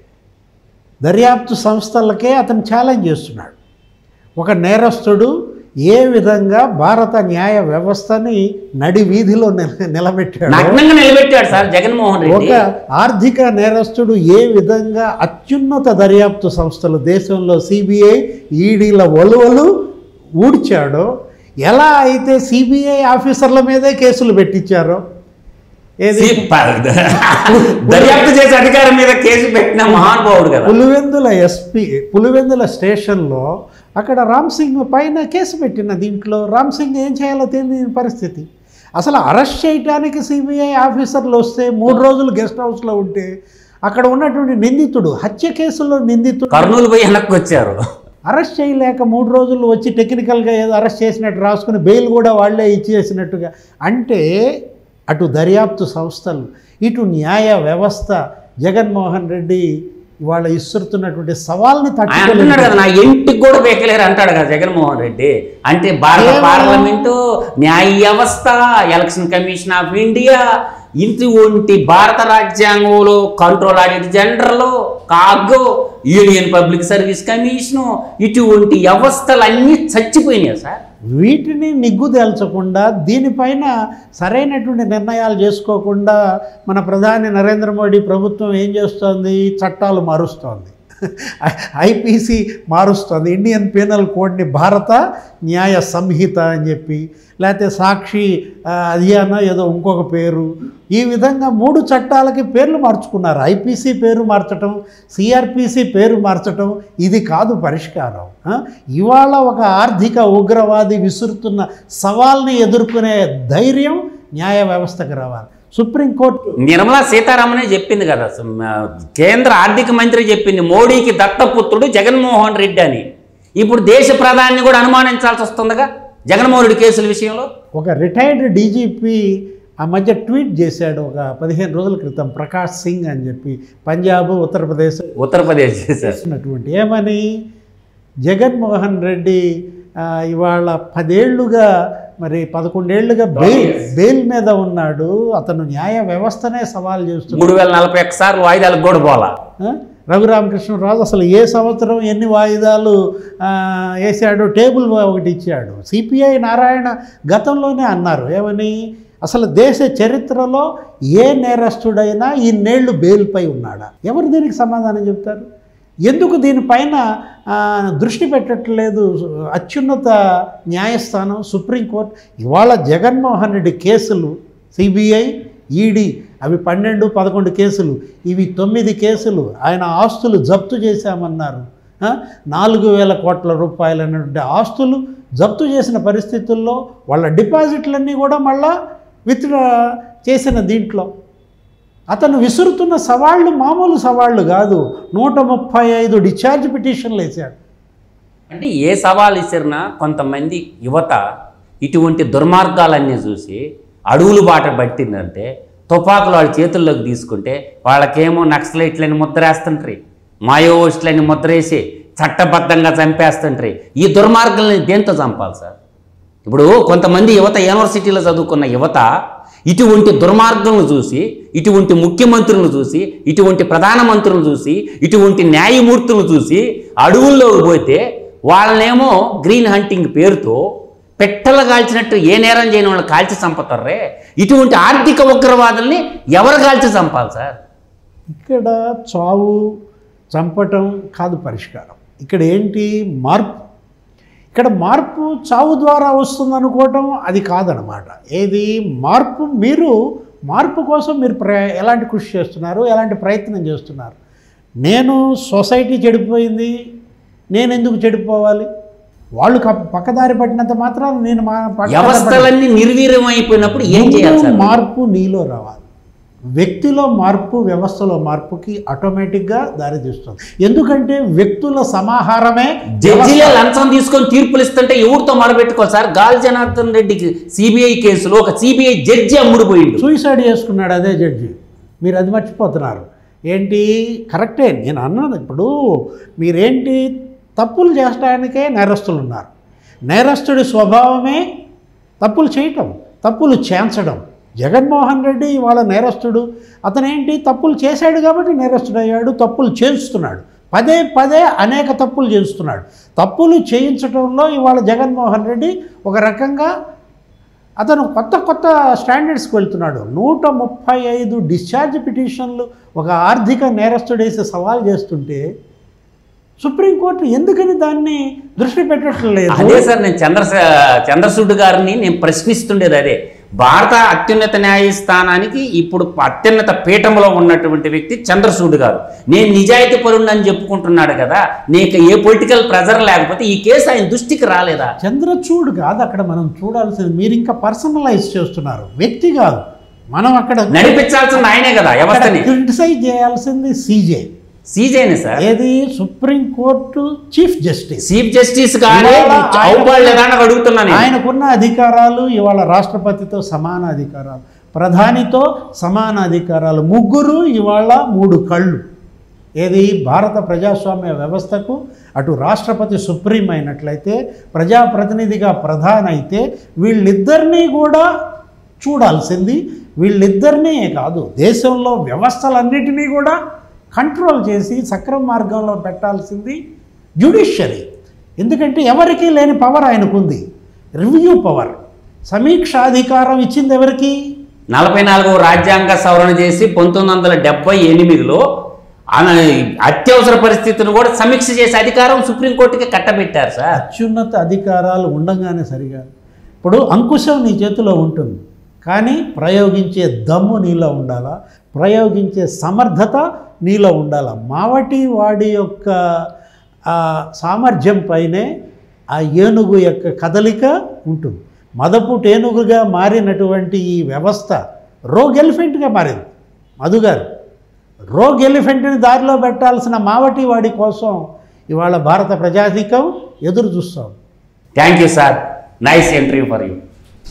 దర్యాప్తు సంస్థలకే అతను ఛాలెంజ్ చేస్తున్నాడు ఒక నేరస్తుడు ఏ విధంగా భారత న్యాయ వ్యవస్థని నడి వీధిలో నిల నిలబెట్టాడు నగ్నంగా నిలబెట్టాడు సార్ జగన్మోహన్ రెడ్డి ఒక ఆర్థిక నేరస్తుడు ఏ విధంగా అత్యున్నత దర్యాప్తు సంస్థలు దేశంలో సిబిఐ ఈడీల ఒలువలు ఊడ్చాడో ఎలా అయితే సిబిఐ ఆఫీసర్ల మీదే కేసులు పెట్టించారో ఏది సి- ప- దర్యాప్తు చేసే అధికారం మీద కేసు పెట్టిన మహానుభావుడు కదా పులివెందుల ఎస్పీ పులివెందుల స్టేషన్లో అక్కడ రామ్ సింగ్ పైన కేసు పెట్టిన దీంట్లో రామ్ సింగ్ ఏం చేయాలో తెలియని పరిస్థితి అసలు అరెస్ట్ చేయడానికి సిబిఐ ఆఫీసర్లు వస్తే మూడు రోజులు గెస్ట్ హౌస్లో ఉంటే అక్కడ ఉన్నటువంటి నిందితుడు హత్య కేసులో నిందితుడు కర్నూలు పోయి వెనక్కి వచ్చారు అరెస్ట్ చేయలేక మూడు రోజులు వచ్చి టెక్నికల్గా ఏదో అరెస్ట్ చేసినట్టు రాసుకుని బెయిల్ కూడా వాళ్ళే ఇచ్చేసినట్టుగా అంటే అటు దర్యాప్తు సంస్థలు ఇటు న్యాయ వ్యవస్థ జగన్మోహన్ రెడ్డి ఇవాళ ఇస్తున్నటువంటి సవాల్ని ఆయన అంటున్నాడు తట్టుకోలేదు కదా నా ఇంటికి కూడా బేకలేరు అంటాడు కదా జగన్మోహన్ రెడ్డి అంటే భారత ఏమో. పార్లమెంటు న్యాయ వ్యవస్థ ఎలక్షన్ కమిషన్ ఆఫ్ ఇండియా ఇంటి ఒంటి భారత రాజ్యాంగంలో control audit general CAG union public service commission ఇటువంటి వ్యవస్థలు అన్నీ చచ్చిపోయినాయి సార్ వీటిని నిగ్గు తేల్చకుండా దీనిపైన సరైనటువంటి నిర్ణయాలు చేసుకోకుండా మన ప్రధాని నరేంద్ర మోడీ ప్రభుత్వం ఏం చేస్తోంది చట్టాలు మారుస్తోంది ఐపీసీ మారుస్తోంది ఇండియన్ పీనల్ కోడ్ని భారత న్యాయ సంహిత అని చెప్పి లేకపోతే సాక్షి ఆ, అధియాన ఏదో ఇంకొక పేరు ఈ విధంగా మూడు చట్టాలకి పేర్లు మార్చుకున్నారు ఐపీసీ పేరు మార్చటం సిఆర్పిసి పేరు మార్చటం ఇది కాదు పరిష్కారం ఆ? ఇవాళ ఒక ఆర్థిక ఉగ్రవాది విసురుతున్న సవాల్ని ఎదుర్కొనే ధైర్యం న్యాయ వ్యవస్థకు రావాలి సుప్రీంకోర్టు నిర్మలా సీతారామనే చెప్పింది కదా సమ్- కేంద్ర ఆర్థిక మంత్రి చెప్పింది మోడీకి దత్తపుత్రుడు జగన్మోహన్ రెడ్డి అని ఇప్పుడు దేశ ప్రధాని కూడా అనుమానించాల్సి వస్తుందిగా జగన్మోహన్ రెడ్డి కేసుల విషయంలో ఒక రిటైర్డ్ డీజీపీ ఆ మధ్య ట్వీట్ చేశాడు ఒక పదిహేను రోజుల క్రితం ప్రకాష్ సింగ్ అని చెప్పి పంజాబ్ ఉత్తరప్రదేశ్ ఉత్తరప్రదేశ్ చేశారు చేసినటువంటి ఏమని జగన్మోహన్ రెడ్డి ఆ, ఇవాళ పదేళ్లుగా మరి పదకొండేళ్లుగా బెయిల్ బెయిల్ మీద ఉన్నాడు అతను న్యాయ వ్యవస్థనే సవాల్ చేస్తున్నాడు మూడు వేల నలభై ఒక్క సార్లు వాయిదాలకు కూడా పోలా ఆ? రఘురామకృష్ణరాజు అసలు ఏ సంవత్సరం ఎన్ని వాయిదాలు ఆ, వేసాడు టేబుల్ ఒకటి ఇచ్చాడు సిపిఐ నారాయణ గతంలోనే అన్నారు ఏమని అసలు దేశ చరిత్రలో ఏ నేరస్తుడైనా ఇన్నేళ్లు బెయిల్పై ఉన్నాడా ఎవరు దీనికి సమాధానం చెప్తారు ఎందుకు దీనిపైన ఆ, దృష్టి పెట్టట్లేదు అత్యున్నత న్యాయస్థానం సుప్రీంకోర్టు ఇవాళ జగన్మోహన్ రెడ్డి కేసులు సిబిఐ ఈడీ అవి పన్నెండు పదకొండు కేసులు ఇవి తొమ్మిది కేసులు ఆయన ఆస్తులు జప్తు చేశామన్నారు ఆ? నాలుగు వేల కోట్ల రూపాయలైనటువంటి ఆస్తులు జప్తు చేసిన పరిస్థితుల్లో వాళ్ళ డిపాజిట్లన్నీ కూడా మళ్ళా విత్డ్రా చేసిన దీంట్లో అతను విసురుతున్న సవాళ్ళు మామూలు సవాళ్ళు కాదు నూట ముప్పై ఐదు డిశ్చార్జ్ పిటిషన్లు వేశాడు అంటే ఏ సవాల్ ఇచ్చినా కొంతమంది యువత ఇటువంటి దుర్మార్గాలన్నీ చూసి అడుగులు బాట పట్టిందంటే తుపాకులు వాళ్ళ చేతుల్లోకి తీసుకుంటే వాళ్ళకేమో నక్సలైట్లని ముద్రేస్తుంటారు మాయోయిస్టులని ముద్రేసి చట్టబద్ధంగా చంపేస్తుంటారు ఈ దుర్మార్గాలని దేంతో చంపాలి సార్ ఇప్పుడు కొంతమంది యువత యూనివర్సిటీలో చదువుకున్న యువత ఇటువంటి దుర్మార్గంను చూసి ఇటువంటి ముఖ్యమంత్రులను చూసి ఇటువంటి ప్రధానమంత్రులను చూసి ఇటువంటి న్యాయమూర్తులను చూసి అడవుల్లోకి పోతే వాళ్ళనేమో గ్రీన్ హంటింగ్ పేరుతో పెట్టలు కాల్చినట్టు ఏ నేరం చేయని వాళ్ళు కాల్చి చంపుతారే ఇటువంటి ఆర్థిక ఉగ్రవాదుల్ని ఎవరు కాల్చి చంపాలి సార్ ఇక్కడ చావు చంపటం కాదు పరిష్కారం ఇక్కడ ఏంటి మార్పు ఇక్కడ మార్పు చావు ద్వారా వస్తుంది అనుకోవటం అది కాదనమాట ఏది మార్పు మీరు మార్పు కోసం మీరు ప్ర ఎలాంటి కృషి చేస్తున్నారు ఎలాంటి ప్రయత్నం చేస్తున్నారు నేను సొసైటీ చెడిపోయింది నేను ఎందుకు చెడిపోవాలి వాళ్ళు కప్- పక్కదారి పట్టినంత మాత్రం నేను మా పక్కదారి పట్ట- వ్యవస్థలన్నీ నిర్వీర్యం అయిపోయినప్పుడు ఏం చేయాలి ముందు సార్ మార్పు నీలో రావాలి వ్యక్తిలో మార్పు వ్యవస్థలో మార్పుకి ఆటోమేటిక్గా దారితీస్తుంది ఎందుకంటే వ్యక్తుల సమాహారమే జడ్జిలే లంచం తీసుకొని తీర్పులు ఇస్తుంటే ఎవరితో మొరబెట్టుకోవాలి సార్ గాలి జనార్దన్ రెడ్డికి సిబిఐ కేసులో ఒక సిబిఐ జడ్జి అమ్ముడుపోయిండు సూసైడ్ చేసుకున్నాడు అదే జడ్జి మీరు అది మర్చిపోతున్నారు ఏంటి కరెక్టే నేను అన్నాను ఇప్పుడు మీరేంటి తప్పులు చేయడానికే నేరస్తులు ఉన్నారు నేరస్తుడి స్వభావమే తప్పులు చేయటం తప్పులు చేంచడం జగన్మోహన్ రెడ్డి ఇవాళ నేరస్తుడు అతనేంటి తప్పులు చేశాడు కాబట్టి నేరస్తుడయ్యాడు తప్పులు చేస్తున్నాడు పదే పదే అనేక తప్పులు చేస్తున్నాడు తప్పులు చేయించడంలో ఇవాళ జగన్మోహన్ రెడ్డి ఒక రకంగా అతను కొత్త కొత్త స్టాండర్డ్స్కి వెళ్తున్నాడు నూట ముప్పై ఐదు డిశ్చార్జ్ పిటిషన్లు ఒక ఆర్థిక నేరస్తుడేసి సవాల్ చేస్తుంటే సుప్రీంకోర్టు ఎందుకని దాన్ని దృష్టి పెట్టట్లేదు అదే సార్ నేను చంద్ర చంద్రసూడ్ గారిని నేను ప్రశ్నిస్తుండేది అదే భారత అత్యున్నత న్యాయస్థానానికి ఇప్పుడు అత్యున్నత పీఠంలో ఉన్నటువంటి వ్యక్తి చంద్రసూడ్ గారు నేను నిజాయితీ పరుణ్ణని చెప్పుకుంటున్నాడు కదా నీకు ఏ పొలిటికల్ ప్రెజర్ లేకపోతే ఈ కేసు ఆయన దృష్టికి రాలేదా చంద్రచూడ్ కాదు అక్కడ మనం చూడాల్సింది మీరు ఇంకా పర్సనలైజ్ చేస్తున్నారు వ్యక్తి కాదు మనం అక్కడ నడిపించాల్సింది ఆయనే కదా వ్యవస్థని క్రిటిసైజ్ చేయాల్సింది సీజే సీజేనే సార్ ఏది supreme court chief justice chief justice గారే ఇవాళ ఆయన- అవుపడలేదా అని అడుగుతున్నాను నేను. ఆయనకున్న అధికారాలు ఇవాళ రాష్ట్రపతితో సమాన అధికారాలు ప్రధానితో సమాన అధికారాలు ముగ్గురు ఇవాళ మూడు కళ్ళు ఏది భారత ప్రజాస్వామ్య వ్యవస్థకు అటు రాష్ట్రపతి సుప్రీం అయినట్లయితే ప్రజాప్రతినిధిగా ప్రధాన అయితే వీళ్ళిద్దరినీ కూడా చూడాల్సింది వీళ్ళిద్దరినీ కాదు దేశంలో వ్యవస్థలన్నిటినీ కూడా కంట్రోల్ చేసి సక్రమ మార్గంలో పెట్టాల్సింది జ్యుడిషియరీ ఎందుకంటే ఎవరికీ లేని పవర్ ఆయనకుంది రివ్యూ పవర్ సమీక్షాధికారం ఇచ్చింది ఎవరికి నలభై నాలుగవ రాజ్యాంగ సవరణ చేసి పంతొమ్మిది వందల డెబ్బై ఎనిమిదిలో ఆన- అత్యవసర పరిస్థితిని కూడా సమీక్ష చేసే అధికారం సుప్రీంకోర్టుకి కట్టబెట్టారు సార్ అత్యున్నత అధికారాలు ఉండగానే సరిగా ఇప్పుడు అంకుశం నీ చేతిలో ఉంటుంది కానీ ప్రయోగించే దమ్ము నీలో ఉండాలా ప్రయోగించే సమర్థత నీలో ఉండాలా మావటి వాడి యొక్క ఆ సామర్థ్యం పైనే ఆ ఏనుగు యొక్క కదలిక ఉంటుంది మదపుట ఏనుగుగా మారినటువంటి ఈ వ్యవస్థ రోగ్ ఎలిఫెంట్గా మారింది మధుగారు రోగ్ ఎలిఫెంట్ని దారిలో పెట్టాల్సిన మావటి వాడి కోసం ఇవాళ భారత ప్రజాధికం ఎదురు చూస్తాం thank you sir nice entry for you